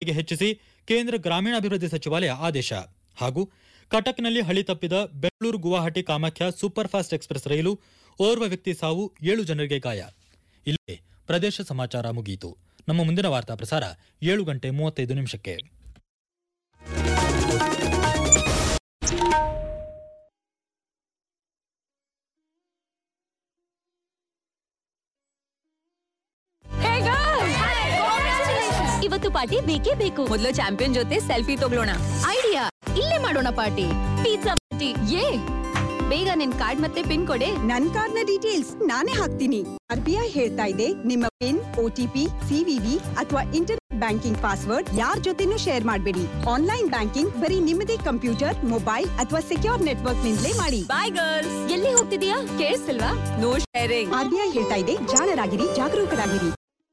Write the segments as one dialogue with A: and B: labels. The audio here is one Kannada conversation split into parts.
A: ಗೆ ಹೆಚ್ಚಿಸಿ ಕೇಂದ್ರ ಗ್ರಾಮೀಣಾಭಿವೃದ್ಧಿ ಸಚಿವಾಲಯ ಆದೇಶ ಹಾಗೂ ಕಟಕ್ನಲ್ಲಿ ಹಳಿ ತಪ್ಪಿದ Bengaluru Guwahati Kamakhya super fast express ರೈಲು ಓರ್ವ ವ್ಯಕ್ತಿ ಸಾವು ಏಳು ಜನರಿಗೆ ಗಾಯ ಇಲ್ಲಿಗೆ ಪ್ರದೇಶ ಸಮಾಚಾರ ಮುಗಿಯಿತು ನಮ್ಮ ಮುಂದಿನ ವಾರ್ತಾ ಪ್ರಸಾರ ಏಳು ಗಂಟೆ ಮೂವತ್ತೈದು ನಿಮಿಷಕ್ಕೆ
B: ಇವತ್ತು ಪಾರ್ಟಿ ಬೇಕೇ ಬೇಕು
C: ಮೊದಲು ಚಾಂಪಿಯನ್ ಜೊತೆ ಸೆಲ್ಫಿ ತಗೊಳ್ಳೋಣ
B: ಐಡಿಯಾ ಇಲ್ಲೇ ಮಾಡೋಣ ಪಾರ್ಟಿ ಪಿಜ್ಜಾ ಪಾರ್ಟಿ ಏ ಬೇಗ ನಿನ್ ಕಾರ್ಡ್ ಮತ್ತೆ ಪಿನ್ ಕೊಡೆ
D: ನನ್ ಕಾರ್ಡ್ನ ಡೀಟೇಲ್ಸ್ ನಾನೇ ಹಾಕ್ತೀನಿ ಆರ್ ಬಿ ಐ ಹೇಳ್ತಾ ಇದೆ ನಿಮ್ಮ ಪಿನ್ ಓಟಿಪಿ ಸಿವಿವಿ ಅಥವಾ ಇಂಟರ್ನೆಟ್ ಬ್ಯಾಂಕಿಂಗ್ ಪಾಸ್ವರ್ಡ್ ಯಾರ್ ಜೊತೆನೂ ಶೇರ್ ಮಾಡಬೇಡಿ ಆನ್ಲೈನ್ ಬ್ಯಾಂಕಿಂಗ್ ಬರೀ ನಿಮ್ಮದೇ ಕಂಪ್ಯೂಟರ್ ಮೊಬೈಲ್ ಅಥವಾ ಸೆಕ್ಯೂರ್ ನೆಟ್ವರ್ಕ್ ನಿಂದಲೇ ಮಾಡಿ
C: ಬಾಯ್ ಗರ್ಲ್ಸ್
B: ಎಲ್ಲಿ ಹೋಗ್ತಿದೀಯಾ ಕೇಳಿಸ್ತಿಲ್ವಾ
C: no sharing
D: R B I ಹೇಳ್ತಾ ಇದೆ ಜಾಣರಾಗಿರಿ ಜಾಗರೂಕರಾಗಿರಿ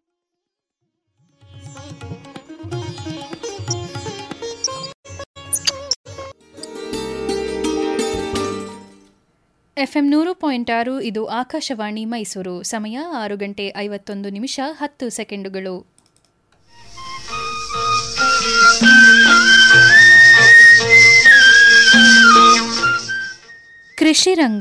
E: ಎಫ್ಎಂ ನೂರು ಪಾಯಿಂಟ್ ಆರು ಇದು ಆಕಾಶವಾಣಿ ಮೈಸೂರು ಸಮಯ ಆರು ಗಂಟೆ ಐವತ್ತೊಂದು ನಿಮಿಷ ಹತ್ತು ಸೆಕೆಂಡುಗಳು ಕೃಷಿ ರಂಗ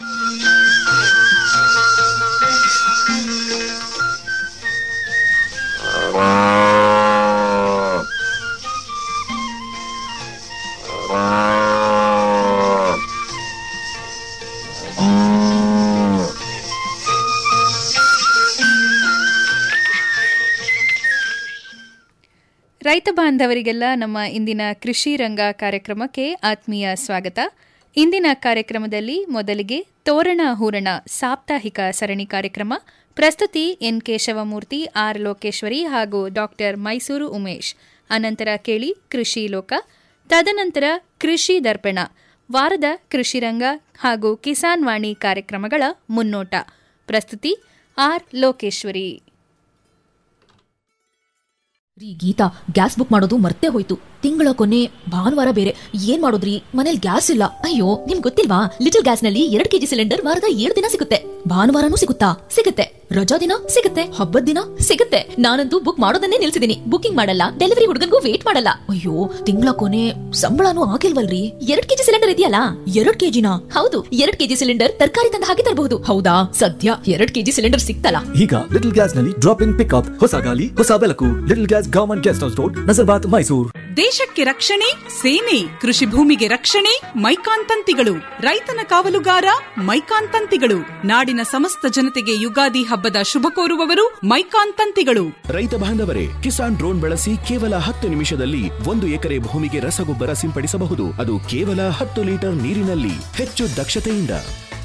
E: ರೈತ ಬಾಂಧವರಿಗೆಲ್ಲ ನಮ್ಮ ಇಂದಿನ ಕೃಷಿ ರಂಗ ಕಾರ್ಯಕ್ರಮಕ್ಕೆ ಆತ್ಮೀಯ ಸ್ವಾಗತ ಇಂದಿನ ಕಾರ್ಯಕ್ರಮದಲ್ಲಿ ಮೊದಲಿಗೆ ತೋರಣ ಹೂರಣ ಸಾಪ್ತಾಹಿಕ ಸರಣಿ ಕಾರ್ಯಕ್ರಮ ಪ್ರಸ್ತುತಿ ಎನ್ ಕೇಶವಮೂರ್ತಿ ಆರ್ ಲೋಕೇಶ್ವರಿ ಹಾಗೂ ಡಾಕ್ಟರ್ ಮೈಸೂರು ಉಮೇಶ್ ಅನಂತರ ಕೇಳಿ ಕೃಷಿ ಲೋಕ ತದನಂತರ ಕೃಷಿ ದರ್ಪಣ ವಾರದ ಕೃಷಿ ರಂಗ ಹಾಗೂ ಕಿಸಾನ್ ವಾಣಿ ಕಾರ್ಯಕ್ರಮಗಳ ಮುನ್ನೋಟ ಪ್ರಸ್ತುತಿ ಆರ್ ಲೋಕೇಶ್ವರಿ
F: ರೀ ಗೀತಾ ಗ್ಯಾಸ್ ಬುಕ್ ಮಾಡೋದು ಮರ್ತೇ ಹೋಯ್ತು ತಿಂಗಳ ಕೊನೆ ಭಾನುವಾರ ಬೇರೆ ಏನ್ ಮಾಡೋದ್ರಿ ಮನೇಲಿ ಗ್ಯಾಸ್ ಇಲ್ಲ ಅಯ್ಯೋ ನಿಮ್ ಗೊತ್ತಿಲ್ವಾ ಲಿಟಲ್ ಗ್ಯಾಸ್ ನಲ್ಲಿ ಎರಡ್ ಕೆಜಿ ಸಿಲಿಂಡರ್ ವಾರದ ಏಳು ದಿನ ಸಿಗುತ್ತೆ ಭಾನುವಾರನೂ ಸಿಗುತ್ತಾ ಸಿಗುತ್ತೆ ರಜಾ ದಿನ ಸಿಗುತ್ತೆ ಹಬ್ಬದ ದಿನ ಸಿಗುತ್ತೆ ನಾನಂತೂ ಬುಕ್ ಮಾಡೋದನ್ನೇ ನಿಲ್ಸಿದೀನಿ ಬುಕಿಂಗ್ ಮಾಡಲ್ಲ ಡೆಲಿವರಿ ಹುಡುಗನ್ಗೂ ವೇಟ್ ಮಾಡಲ್ಲ ಅಯ್ಯೋ ತಿಂಗಳ ಕೊನೆ ಸಂಬಳನೂ ಆಗಿಲ್ವಲ್ರಿ ಎರಡ್ ಕೆಜಿ ಸಿಲಿಂಡರ್ ಇದೆಯಲ್ಲ ಎರಡ್ ಕೆಜಿನ ಹೌದು ಎರಡ್ ಕೆಜಿ ಸಿಲಿಂಡರ್ ತರಕಾರಿ ತಂದ ಹಾಗೆ ತರಬಹುದು ಹೌದಾ ಸದ್ಯ ಎರಡ್ ಕೆಜಿ ಸಿಲಿಂಡರ್ ಸಿಕ್ತಲ್ಲ
G: ಈಗ ಲಿಟಲ್ ಗ್ಯಾಸ್ ನಲ್ಲಿ ಡ್ರಾಪ್ ಇನ್ ಪಿಕ್ಅಪ್ ಹೊಸ ಗಾಲಿ ಹೊಸ ಬೆಳಕು little gas government guest house road Nazarbad Mysuru
H: ದೇಶಕ್ಕೆ ರಕ್ಷಣೆ ಸೇನೆ ಕೃಷಿ ಭೂಮಿಗೆ ರಕ್ಷಣೆ ಮೈಕಾನ್ ತಂತಿಗಳು ರೈತನ ಕಾವಲುಗಾರ ಮೈಕಾನ್ ತಂತಿಗಳು ನಾಡಿನ ಸಮಸ್ತ ಜನತೆಗೆ ಯುಗಾದಿ ಹಬ್ಬದ ಶುಭ ಕೋರುವವರು ಮೈಕಾನ್ ತಂತಿಗಳು
I: ರೈತ ಬಾಂಧವರೇ ಕಿಸಾನ್ ಡ್ರೋನ್ ಬಳಸಿ ಕೇವಲ ಹತ್ತು ನಿಮಿಷದಲ್ಲಿ ಒಂದು ಎಕರೆ ಭೂಮಿಗೆ ರಸಗೊಬ್ಬರ ಸಿಂಪಡಿಸಬಹುದು ಅದು ಕೇವಲ ಹತ್ತು ಲೀಟರ್ ನೀರಿನಲ್ಲಿ ಹೆಚ್ಚು ದಕ್ಷತೆಯಿಂದ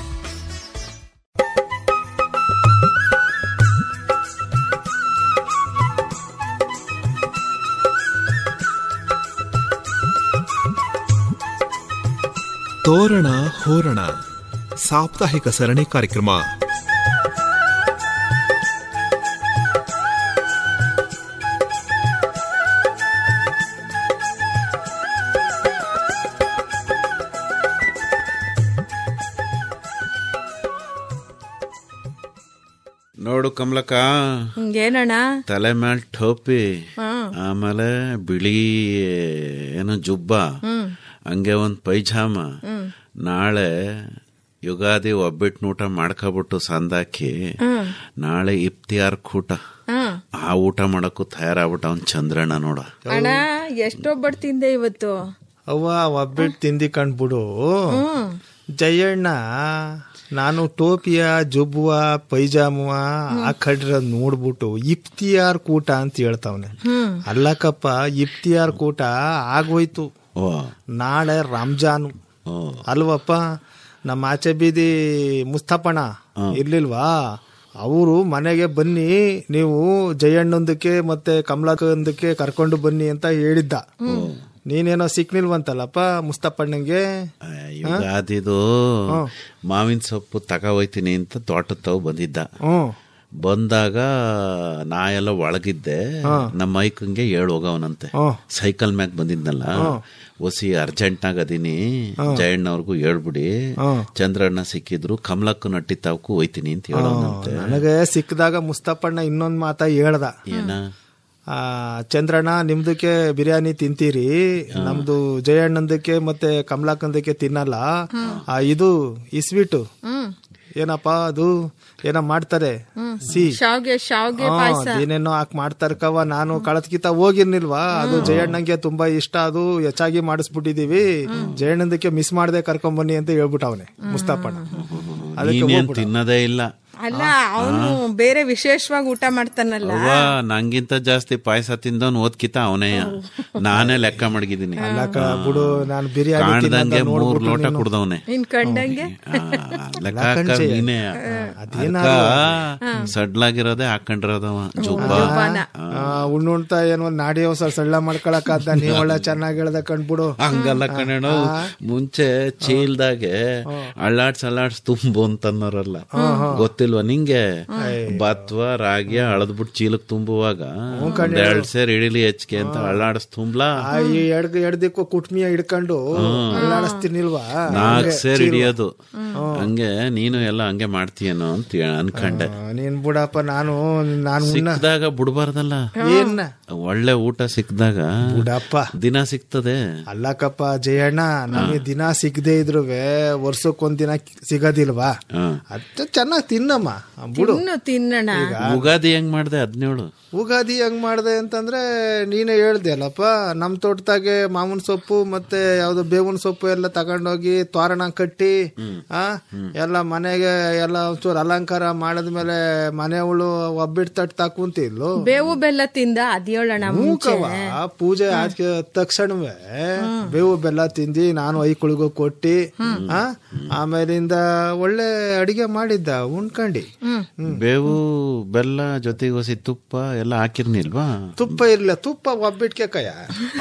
J: ತೋರಣ ಹೋರಣ ಸಾಪ್ತಾಹಿಕ ಸರಣಿ ಕಾರ್ಯಕ್ರಮ
K: ನೋಡು ಕಮಲಕ್ಕ
C: ಏನಣ್ಣ
K: ತಲೆ ಮೇಲೆ ಟೋಪಿ ಆಮೇಲೆ ಬಿಳಿ ಏನು ಜುಬ್ಬ ಹಂಗೆ ಒಂದ್ ಪೈಜಾಮ ನಾಳೆ ಯುಗಾದಿ ಒಬ್ಬಿಟ್ಟು ಊಟ ಮಾಡ್ಕೊಬಿಟ್ಟು ಸಂದಾಕಿ ನಾಳೆ ಇಫ್ತಿಯಾರ್ ಕೂಟ ಆ ಊಟ ಮಾಡಕ್ಕೂ ತಯಾರಾಗ್ಬಿಟ್ಟ ಅವ್ನ್ ಚಂದ್ರಣ್ಣ ನೋಡ
C: ಅಣ್ಣ ಎಷ್ಟೊಬ್ಬಟ್ಟು ತಿಂದೆ ಇವತ್ತು
L: ಅವ್ವ ಒಬ್ಬಿಟ್ಟು ತಿಂದಿ ಕಂಡ್ಬಿಡು ಜಯಣ್ಣ ನಾನು ಟೋಪಿಯ ಜುಬ್ಬುವ ಪೈಜಾಮುವ ಆ ಕಡ್ರ ನೋಡ್ಬಿಟ್ಟು ಇಫ್ತಿಯಾರ್ ಕೂಟ ಅಂತ ಹೇಳ್ತಾವನೆ ಅಲ್ಲಕ್ಕಪ್ಪ ಇಫ್ತಿಯಾರ್ ಕೂಟ ಆಗೋಯ್ತು
K: ಓ
L: ನಾಳೆ ರಂಜಾನು
K: ಓ
L: ಅಲ್ವಪ್ಪ ನಮ್ಮ ಆಚೆ ಬೀದಿ ಮುಸ್ತಫಣ ಇರ್ಲಿಲ್ವಾ ಅವರು ಮನೆಗೆ ಬನ್ನಿ ನೀವು ಜಯಣ್ಣೊಂದಕ್ಕೆ ಮತ್ತೆ ಕಮಲಕ್ಕಂದಕ್ಕೆ ಕರ್ಕೊಂಡು ಬನ್ನಿ ಅಂತ ಹೇಳಿದ್ದ ನೀನೇನೋ ಸಿಕ್ನಿಲ್ವಂತಲ್ಲಪ್ಪ ಮುಸ್ತಫಣ್ಣಂಗೆ
K: ಆ, ಯುಗಾದಿದು ಮಾವಿನ ಸೊಪ್ಪು ತಗ ಹೋಯ್ತೀನಿ ಅಂತ ತೋಟದ ತಾವು ಬಂದಿದ್ದ
L: ಹ್ಮ್
K: ಬಂದಾಗ ನಾ ಎಲ್ಲ ಒಳಗಿದ್ದೆ ನಮ್ಮ ಮೈಕಂಗೆ ಏಳು ಹೋಗವನಂತೆ
L: ಹ್ಮ್.
K: ಸೈಕಲ್ ಮ್ಯಾಗ್ ಬಂದಿದ್ನಲ್ಲ ಒಸಿ ಅರ್ಜೆಂಟ್ನಾಗ ಅದೀನಿ ಜಯಣ್ಣವ್ರಿಗೂ ಹೇಳ್ಬಿಡಿ
L: ಹ್ಮ್.
K: ಚಂದ್ರಣ್ಣ ಸಿಕ್ಕಿದ್ರು ಕಮಲಕ್ಕ ನಟ್ಟಿ ತಾವಕ್ಕೂ ಹೋಯ್ತೀನಿ ಅಂತ ಹೇಳೋನಂತೆ
L: ನನಗೆ ಸಿಕ್ಕದಾಗ ಮುಸ್ತಫಣ್ಣ ಇನ್ನೊಂದ್ ಮಾತ ಹೇಳ್ದ
K: ಏನ
L: ಆ, ಚಂದ್ರಣ್ಣ ನಿಮ್ದಕ್ಕೆ ಬಿರಿಯಾನಿ ತಿಂತೀರಿ ನಮ್ದು ಜಯಣ್ಣಂದಕ್ಕೆ ಮತ್ತೆ ಕಮಲಾಕಂದಕ್ಕೆ ತಿನ್ನಲ್ಲ ಆ, ಇದು ಈ ಸ್ವೀಟು ಏನಪ್ಪಾ ಅದು ಏನೋ ಮಾಡ್ತಾರೆ ಸಿ
C: ಶಾವ್ಗೆ ಶಾವ್ಗೆ
L: ಹಾ,
C: ಪಾಯಸ
L: ಅದೇನೇನೋ ಹಾಕ್ ಮಾಡ್ತಾರ ಕವ ನಾನು ಕಳತ್ಕಿತ ಹೋಗಿರ್ನಿಲ್ವಾ ಅದು ಜಯಣ್ಣಂಗೆ ತುಂಬಾ ಇಷ್ಟ ಅದು ಹೆಚ್ಚಾಗಿ ಮಾಡಿಸ್ಬಿಟ್ಟಿದೀವಿ ಜಯಣ್ಣಂದಕ್ಕೆ ಮಿಸ್ ಮಾಡದೆ ಕರ್ಕೊಂಡ್ ಬನ್ನಿ ಅಂತ ಹೇಳ್ಬಿಟ್ಟು ಅವನೆ ಮುಸ್ತಫಣ್ಣ ಅದಕ್ಕೆ
K: ನೀನೇನ್
L: ಹೋಗ್ಬಿಡು.
K: ತಿನ್ನೋದೇ ಇಲ್ಲ
C: ಅಲ್ಲ ಅವನು ಬೇರೆ ವಿಶೇಷವಾಗಿ ಊಟ ಮಾಡ್ತಾನಲ್ಲ
K: ಅವ್ವ ನಂಗಿಂತ ಜಾಸ್ತಿ ಪಾಯಸ ತಿಂದವನ್ ಓದ್ಕಿತ ಅವನೇ ನಾನೇ ಲೆಕ್ಕ ಮಡಗಿದ್ದೀನಿ
L: ಅಲ್ಲಕ್ಕ ಬಿಡು ನಾನು ಬಿರಿಯಾನಿ
K: ಕಾಣ್ದಂಗೆ
L: ತಿನ್ನೋದ
K: ಮೂರ್
L: ನೋಡ್ಬಿಟ್ಟು
K: ಲೋಟ
L: ನೀನು-
K: ಕುಡ್ದವನೆ
C: ನಿನ್ ಕಂಡಂಗೆ
K: ಲೆಕ್ಕ
L: ಅಲ್ಲ
K: ಹಾಕ
L: ಕಣ್ಸೆ.
K: ನೀನೇ
L: ಅದೇನಾದ್ರು-
K: ಅದ್ಕ ಸಡ್ಲಾಗಿರೋದೇ ಹಾಕೊಂಡಿರೋದವ ಜುಬ್ಬ
L: ಆ, ಉಣ್ಣುಣ್ತಾ ಏನೋ ನಾಡಿ ಹೊಸ ಸಳ್ಳ ಮಾಡ್ಕೊಳಕಾದ ನೀ ಒಳ್ಳೆ ಚೆನ್ನಾಗಿ ಹೇಳ್ದ ಕಂಡ್ಬಿಡು
K: ಹಂಗಲ್ಲ ಕಣೇಣ ಮುಂಚೆ ಚೀಲ್ದಾಗೆ ಅಳ್ಳಾಡ್ಸ್ ಅಳ್ಳಾಡ್ಸ್ ತುಂಬು ಅಂತನ್ನೋರಲ್ಲ ಗೊತ್ತಿಲ್ವಾ ನಿಂಗೆ ಭತ್ವ ರಾಗಿ ಅಳದ್ಬಿಟ್ಟು ಚೀಲಕ್ ತುಂಬುವಾಗ ಒಂದ್ ಎರಡ್ ಸೇರ್ ಇಡಿಲಿ ಹೆಚ್ಚಿಗೆ ಅಂತ ಅಳ್ಳಾಡ್ಸ್ ತುಂಬ್ಲಾ
L: ಆ, ಈ ಎಡ್ ಎಡ್ದಿಕ್ಕೂ ಕುಟ್ಮಿಯ ಹಿಡ್ಕೊಂಡು ಅಲ್ಲಾಡಿಸ್ತೀನಿಲ್ವಾ
K: ನಾಲ್ಕ್ ಸೇರ್ ಹಿಡಿಯೋದು ಹಂಗೆ ನೀನು ಎಲ್ಲ ಹಂಗೆ ಮಾಡ್ತೀಯೇನೋ ಅಂತ ಹೇಳ- ಅನ್ಕಂಡೆ
L: ನೀನ್ ಬಿಡಪ್ಪ ನಾನು ನಾನು ಉಣ್ಣ
K: ಸಿಕ್ಕಿದಾಗ ಬಿಡ್ಬಾರ್ದಲ್ಲ
L: ಏನ್
K: ಒಳ್ಳೆ ಊಟ ಸಿಕ್ಕಿದಾಗ
L: ಬಿಡಪ್ಪ
K: ದಿನ ಸಿಗ್ತದೆ
L: ಅಲ್ಲಕ್ಕಪ್ಪ ಜಯಣ್ಣ ನಮಗೆ ದಿನ ಸಿಗದೆ ಇದ್ರುವೆ ವರ್ಷಕ್ಕೊಂದ್ ದಿನ ಸಿಗೋದಿಲ್ವಾ
K: ಹ.
L: ಅದು ಚೆನ್ನಾಗಿ ತಿನ್ನಮ್ಮ ಬಿಡು
C: ಇನ್ನು ತಿನ್ನೋಣ
K: ಉಗಾದಿ ಹೆಂಗ್ ಮಾಡ್ದೆ ಹದಿನೇಳು
L: ಉಗಾದಿ ಹೆಂಗ್ ಮಾಡ್ದೆ ಅಂತಂದ್ರೆ ನೀನೇ ಹೇಳ್ದೆ ಅಲ್ಲಪ್ಪ ನಮ್ ತೋಟದಾಗೆ ಮಾವಿನ ಸೊಪ್ಪು ಮತ್ತೆ ಯಾವ್ದೋ ಬೇವಿನ ಸೊಪ್ಪು ಎಲ್ಲ ತಗೊಂಡೋಗಿ ತೋರಣ ಕಟ್ಟಿ ಆ ಎಲ್ಲ ಮನೆಗೆ ಎಲ್ಲ ಒಂಚೂರು ಅಲಂಕಾರ ಮಾಡಿದ್ಮೇಲೆ ಮನೆಯವಳು ಒಬ್ಬಿಟ್ಟು ತಟ್ಟು ತಾಕುಂತಿದ್ಲು
C: ಬೇವು ಬೆಲ್ಲ ತಿಂದ ಅದ್ಯೋಳಣ ಮುಂಚೆ
L: ಮೂಕವ ಪೂಜೆ ಆದ ತಕ್ಷಣವೇ ಬೇವು ಬೆಲ್ಲ ತಿಂದಿ ನಾನು ಐಕುಳಿಗೂ ಕೊಟ್ಟಿ ಆ ಆಮೇಲಿಂದ ಒಳ್ಳೆ ಅಡಿಗೆ ಮಾಡಿದ್ದ ಉಣ್ಕಂಡಿ
K: ಬೇವು ಬೆಲ್ಲ ಜೊತೆಗೆ ಹೊಸಿ ತುಪ್ಪ ಎಲ್ಲ ಹಾಕಿರ್ನಿಲ್ವಾ
L: ತುಪ್ಪ ಇರ್ಲಿಲ್ಲ ತುಪ್ಪ ಒಬ್ಬಿಟ್ಕೆ ಕಯ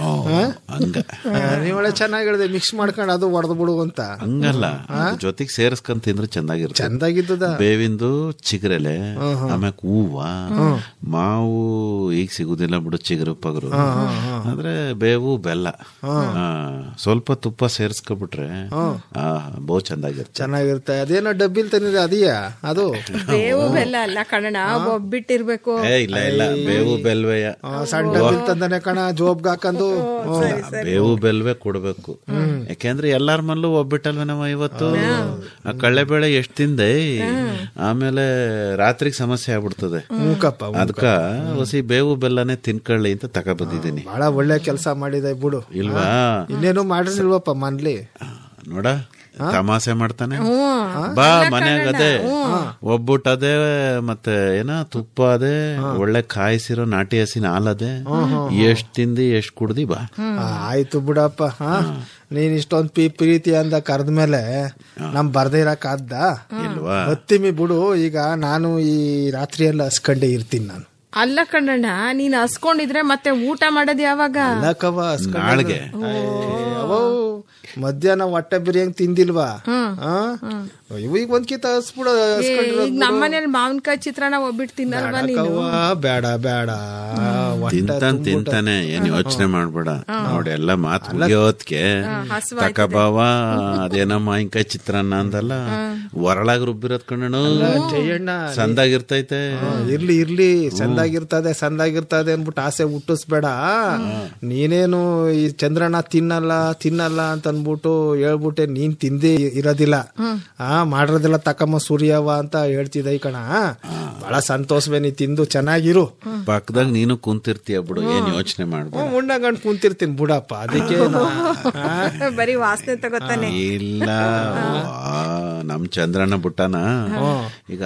K: ಹಂಗ
L: ನೀವ್ ಒಳ್ಳೆ ಚೆನ್ನಾಗಿ ಹೇಳಿದೆ ಮಿಕ್ಸ್ ಮಾಡ್ಕೊಂಡು ಅದು ಹೊಡೆದ್ ಬಿಡು ಅಂತ
K: ಹಂಗಲ್ಲ ಜೊತೆಗೆ ಸೇರಿಸ್ಕೊಂಡ್ ತಿಂದ್ರೆ ಚೆನ್ನಾಗಿರುತ್ತೆ
L: ಚಂದಾಗಿದ್ದದ
K: ಬೇವಿಂದು ಚಿಗುರೆಲೆ ಆಮ್ಯಾಕ ಹೂವ ಮಾವು ಈಗ ಸಿಗುದಿಲ್ಲ ಬಿಡು ಚಿಗುರು ಪಗರು ಆದ್ರೆ ಬೇವು ಬೆಲ್ಲ ಆ, ಸ್ವಲ್ಪ ತುಪ್ಪ ಸೇರಿಸ್ಕೊಬಿಟ್ರೆ ಆ ಬಹು ಚಂದಾಗಿರುತ್ತೆ
L: ಚೆನ್ನಾಗಿರುತ್ತೆ ಅದೇನೋ ಡಬ್ಬಿಲ್ ತಂದಿದೆ ಅದೀಯ ಅದು
C: ಬೇವು ಬೆಲ್ಲ ಅಲ್ಲ ಕಣಣ ಒಬ್ಬಿಟ್ಟಿರ್ಬೇಕು
K: ಏ ಇಲ್ಲ ಇಲ್ಲ ಬೇವು ಬೆಲ್ವೆಯ
L: ಆ, ಸಣ್ಣ ಡಬ್ಬಿಲ್ ತಂದನೆ ಕಣ ಜೋಬ್ಗೆ ಹಾಕೊಂಡು
K: ಬೇವು ಬೆಲ್ವೆ ಕೊಡ್ಬೇಕು ಯಾಕೆಂದ್ರೆ ಎಲ್ಲಾರ ಮಲ್ಲೂ ಒಬ್ಬಿಟ್ಟಲ್ವ ನಾವು ಇವತ್ತು ಆ ಕಳ್ಳೆಬೇಳೆ ಎಷ್ಟ್ ತಿಂದೆ ಆಮೇಲೆ ರಾತ್ರಿಗೆ ಸಮಸ್ಯೆ ಆಗ್ಬಿಡ್ತದೆ
L: ಮೂಕಪ್ಪ
K: ಅದಕ್ಕ ಹೊಸಿ ಬೇವು ಬೆಲ್ಲನೇ ತಿನ್ಕೊಳ್ಳಿ ಅಂತ ತಕ ಬಂದಿದ್ದೀನಿ
L: ಬಹಳ ಒಳ್ಳೆ ಕೆಲಸ ಮಾಡಿದೆ ಬಿಡು
K: ಇಲ್ವಾ
L: ಇನ್ನೇನು ಮಾಡಿರ್ಲಿಲ್ವಪ್ಪ ಮನ್ಲಿ
K: ನೋಡ ತಮಾಸೆ ಮಾಡ್ತಾನೆ ಬಾ ಮನ್ಯಾಗ ಅದೇ ಒಬ್ಬಟ್ಟು ಅದೇ ಮತ್ತೆ ಏನ ತುಪ್ಪ ಅದೇ ಒಳ್ಳೆ ಕಾಯಿಸಿರೋ ನಾಟಿ ಹಸಿನ ಹಾಲದೆ ಎಷ್ಟ್ ತಿಂದಿ ಎಷ್ಟ್ ಕುಡ್ದಿ ಬಾ
L: ಆ, ಆಯ್ತು ಬಿಡಪ್ಪ ಹಾ ನೀನ್ ಇಷ್ಟೊಂದ್ ಪಿ ಪ್ರೀತಿ ಅಂದ ಕರೆದ್ಮೇಲೆ ನಮ್ ಬರ್ದೇ ಇರಕ್ಕಾದ್ದ
K: ಇಲ್ವಾ
L: ಹತ್ತಿಮಿ ಬಿಡು ಈಗ ನಾನು ಈ ರಾತ್ರಿ ಎಲ್ಲ ಹಸ್ಕಂಡೆ ಇರ್ತೀನಿ ನಾನು
C: ಅಲ್ಲ ಕಣ್ಣಣ್ಣ ನೀನ್ ಹಸ್ಕೊಂಡಿದ್ರೆ ಮತ್ತೆ ಊಟ ಮಾಡೋದ್ ಯಾವಾಗ
L: ಅಲ್ಲಕವ ಹಸ್ಕಂಡೆ
K: ನಾಳೆಗೆ
L: ಅವೋ ಮಧ್ಯಾಹ್ನ ಹೊಟ್ಟೆ ಬಿರಿಯಂಗ್ ತಿಂದಿಲ್ವಾ ಆ? ಈಗ ಒಂದ್ ಕಿತ ಹಸ್ಬಿಡ
C: ಈಗ ನಮ್ಮನೇಲಿ ಮಾವಿನಕಾಯಿ ಚಿತ್ರಾನ್ನ ಒಬ್ಬಿಟ್ಟು ತಿನ್ನಲ್ವಾ ನೀನು
L: ಬೇಡ ಬೇಡ ಹೊಟ್ಟೆ
K: ತಿಂತಾನ್ ತಿಂತಾನೆ ಏನ್ ಯೋಚನೆ ಮಾಡ್ಬೇಡ ನೋಡಿ ಎಲ್ಲ ಮಾತು ಮುಗಿಯೋತ್ಗೆ ತಕಬಾವ ಅದೇನೋ ಮಾವಿನಕಾಯಿ ಚಿತ್ರಾನ್ನ ಅಂದಲ್ಲ ಒರಳಾಗ ರುಬ್ಬಿರೋದ್ ಕಣ್ಣು
L: ಜಯಣ್ಣ
K: ಸಂದಾಗಿರ್ತೈತೆ
L: ಇರ್ಲಿ ಇರ್ಲಿ ಸಂದಾಗಿರ್ತದೆ ಸಂದಾಗಿರ್ತದೆ ಅನ್ಬಿಟ್ಟು ಆಸೆ ಹುಟ್ಟಿಸ್ಬೇಡ ನೀನೇನು ಈ ಚಂದ್ರಣ್ಣ ತಿನ್ನಲ್ಲ ತಿನ್ನಲ್ಲ ಅಂತ ಅನ್ಬಿಟ್ಟು ಹೇಳ್ಬಿಟ್ಟೆ ನೀನ್ ತಿಂದೇ ಇರೋದಿಲ್ಲ ಆ ಮಾಡಿರೋದಿಲ್ಲ ತಕಮ್ಮ ಸೂರ್ಯವ ಅಂತ ಹೇಳ್ತಿದ್ದ ಈ ಕಣ ಬಹಳ ಸಂತೋಷವೇ ನೀ ತಿಂದು ಚೆನ್ನಾಗಿರು
K: ಪಕ್ಕದಾಗ ನೀನು ಕುಂತಿರ್ತೀಯ ಬಿಡು ಏನ್ ಯೋಚನೆ ಮಾಡ್ಬೇಡ
L: ಉಣ್ಣಗಂಡ್ ಕುಂತಿರ್ತೀನಿ ಬಿಡಪ್ಪ ಅದಕ್ಕೆ ನಾ- ಆ,
C: ಬರೀ ವಾಸನೆ ತಗೋತಾನೆ
K: ಇಲ್ಲ ವಾ, ನಮ್ ಚಂದ್ರಣ್ಣ ಬುಟ್ಟನ ಈಗ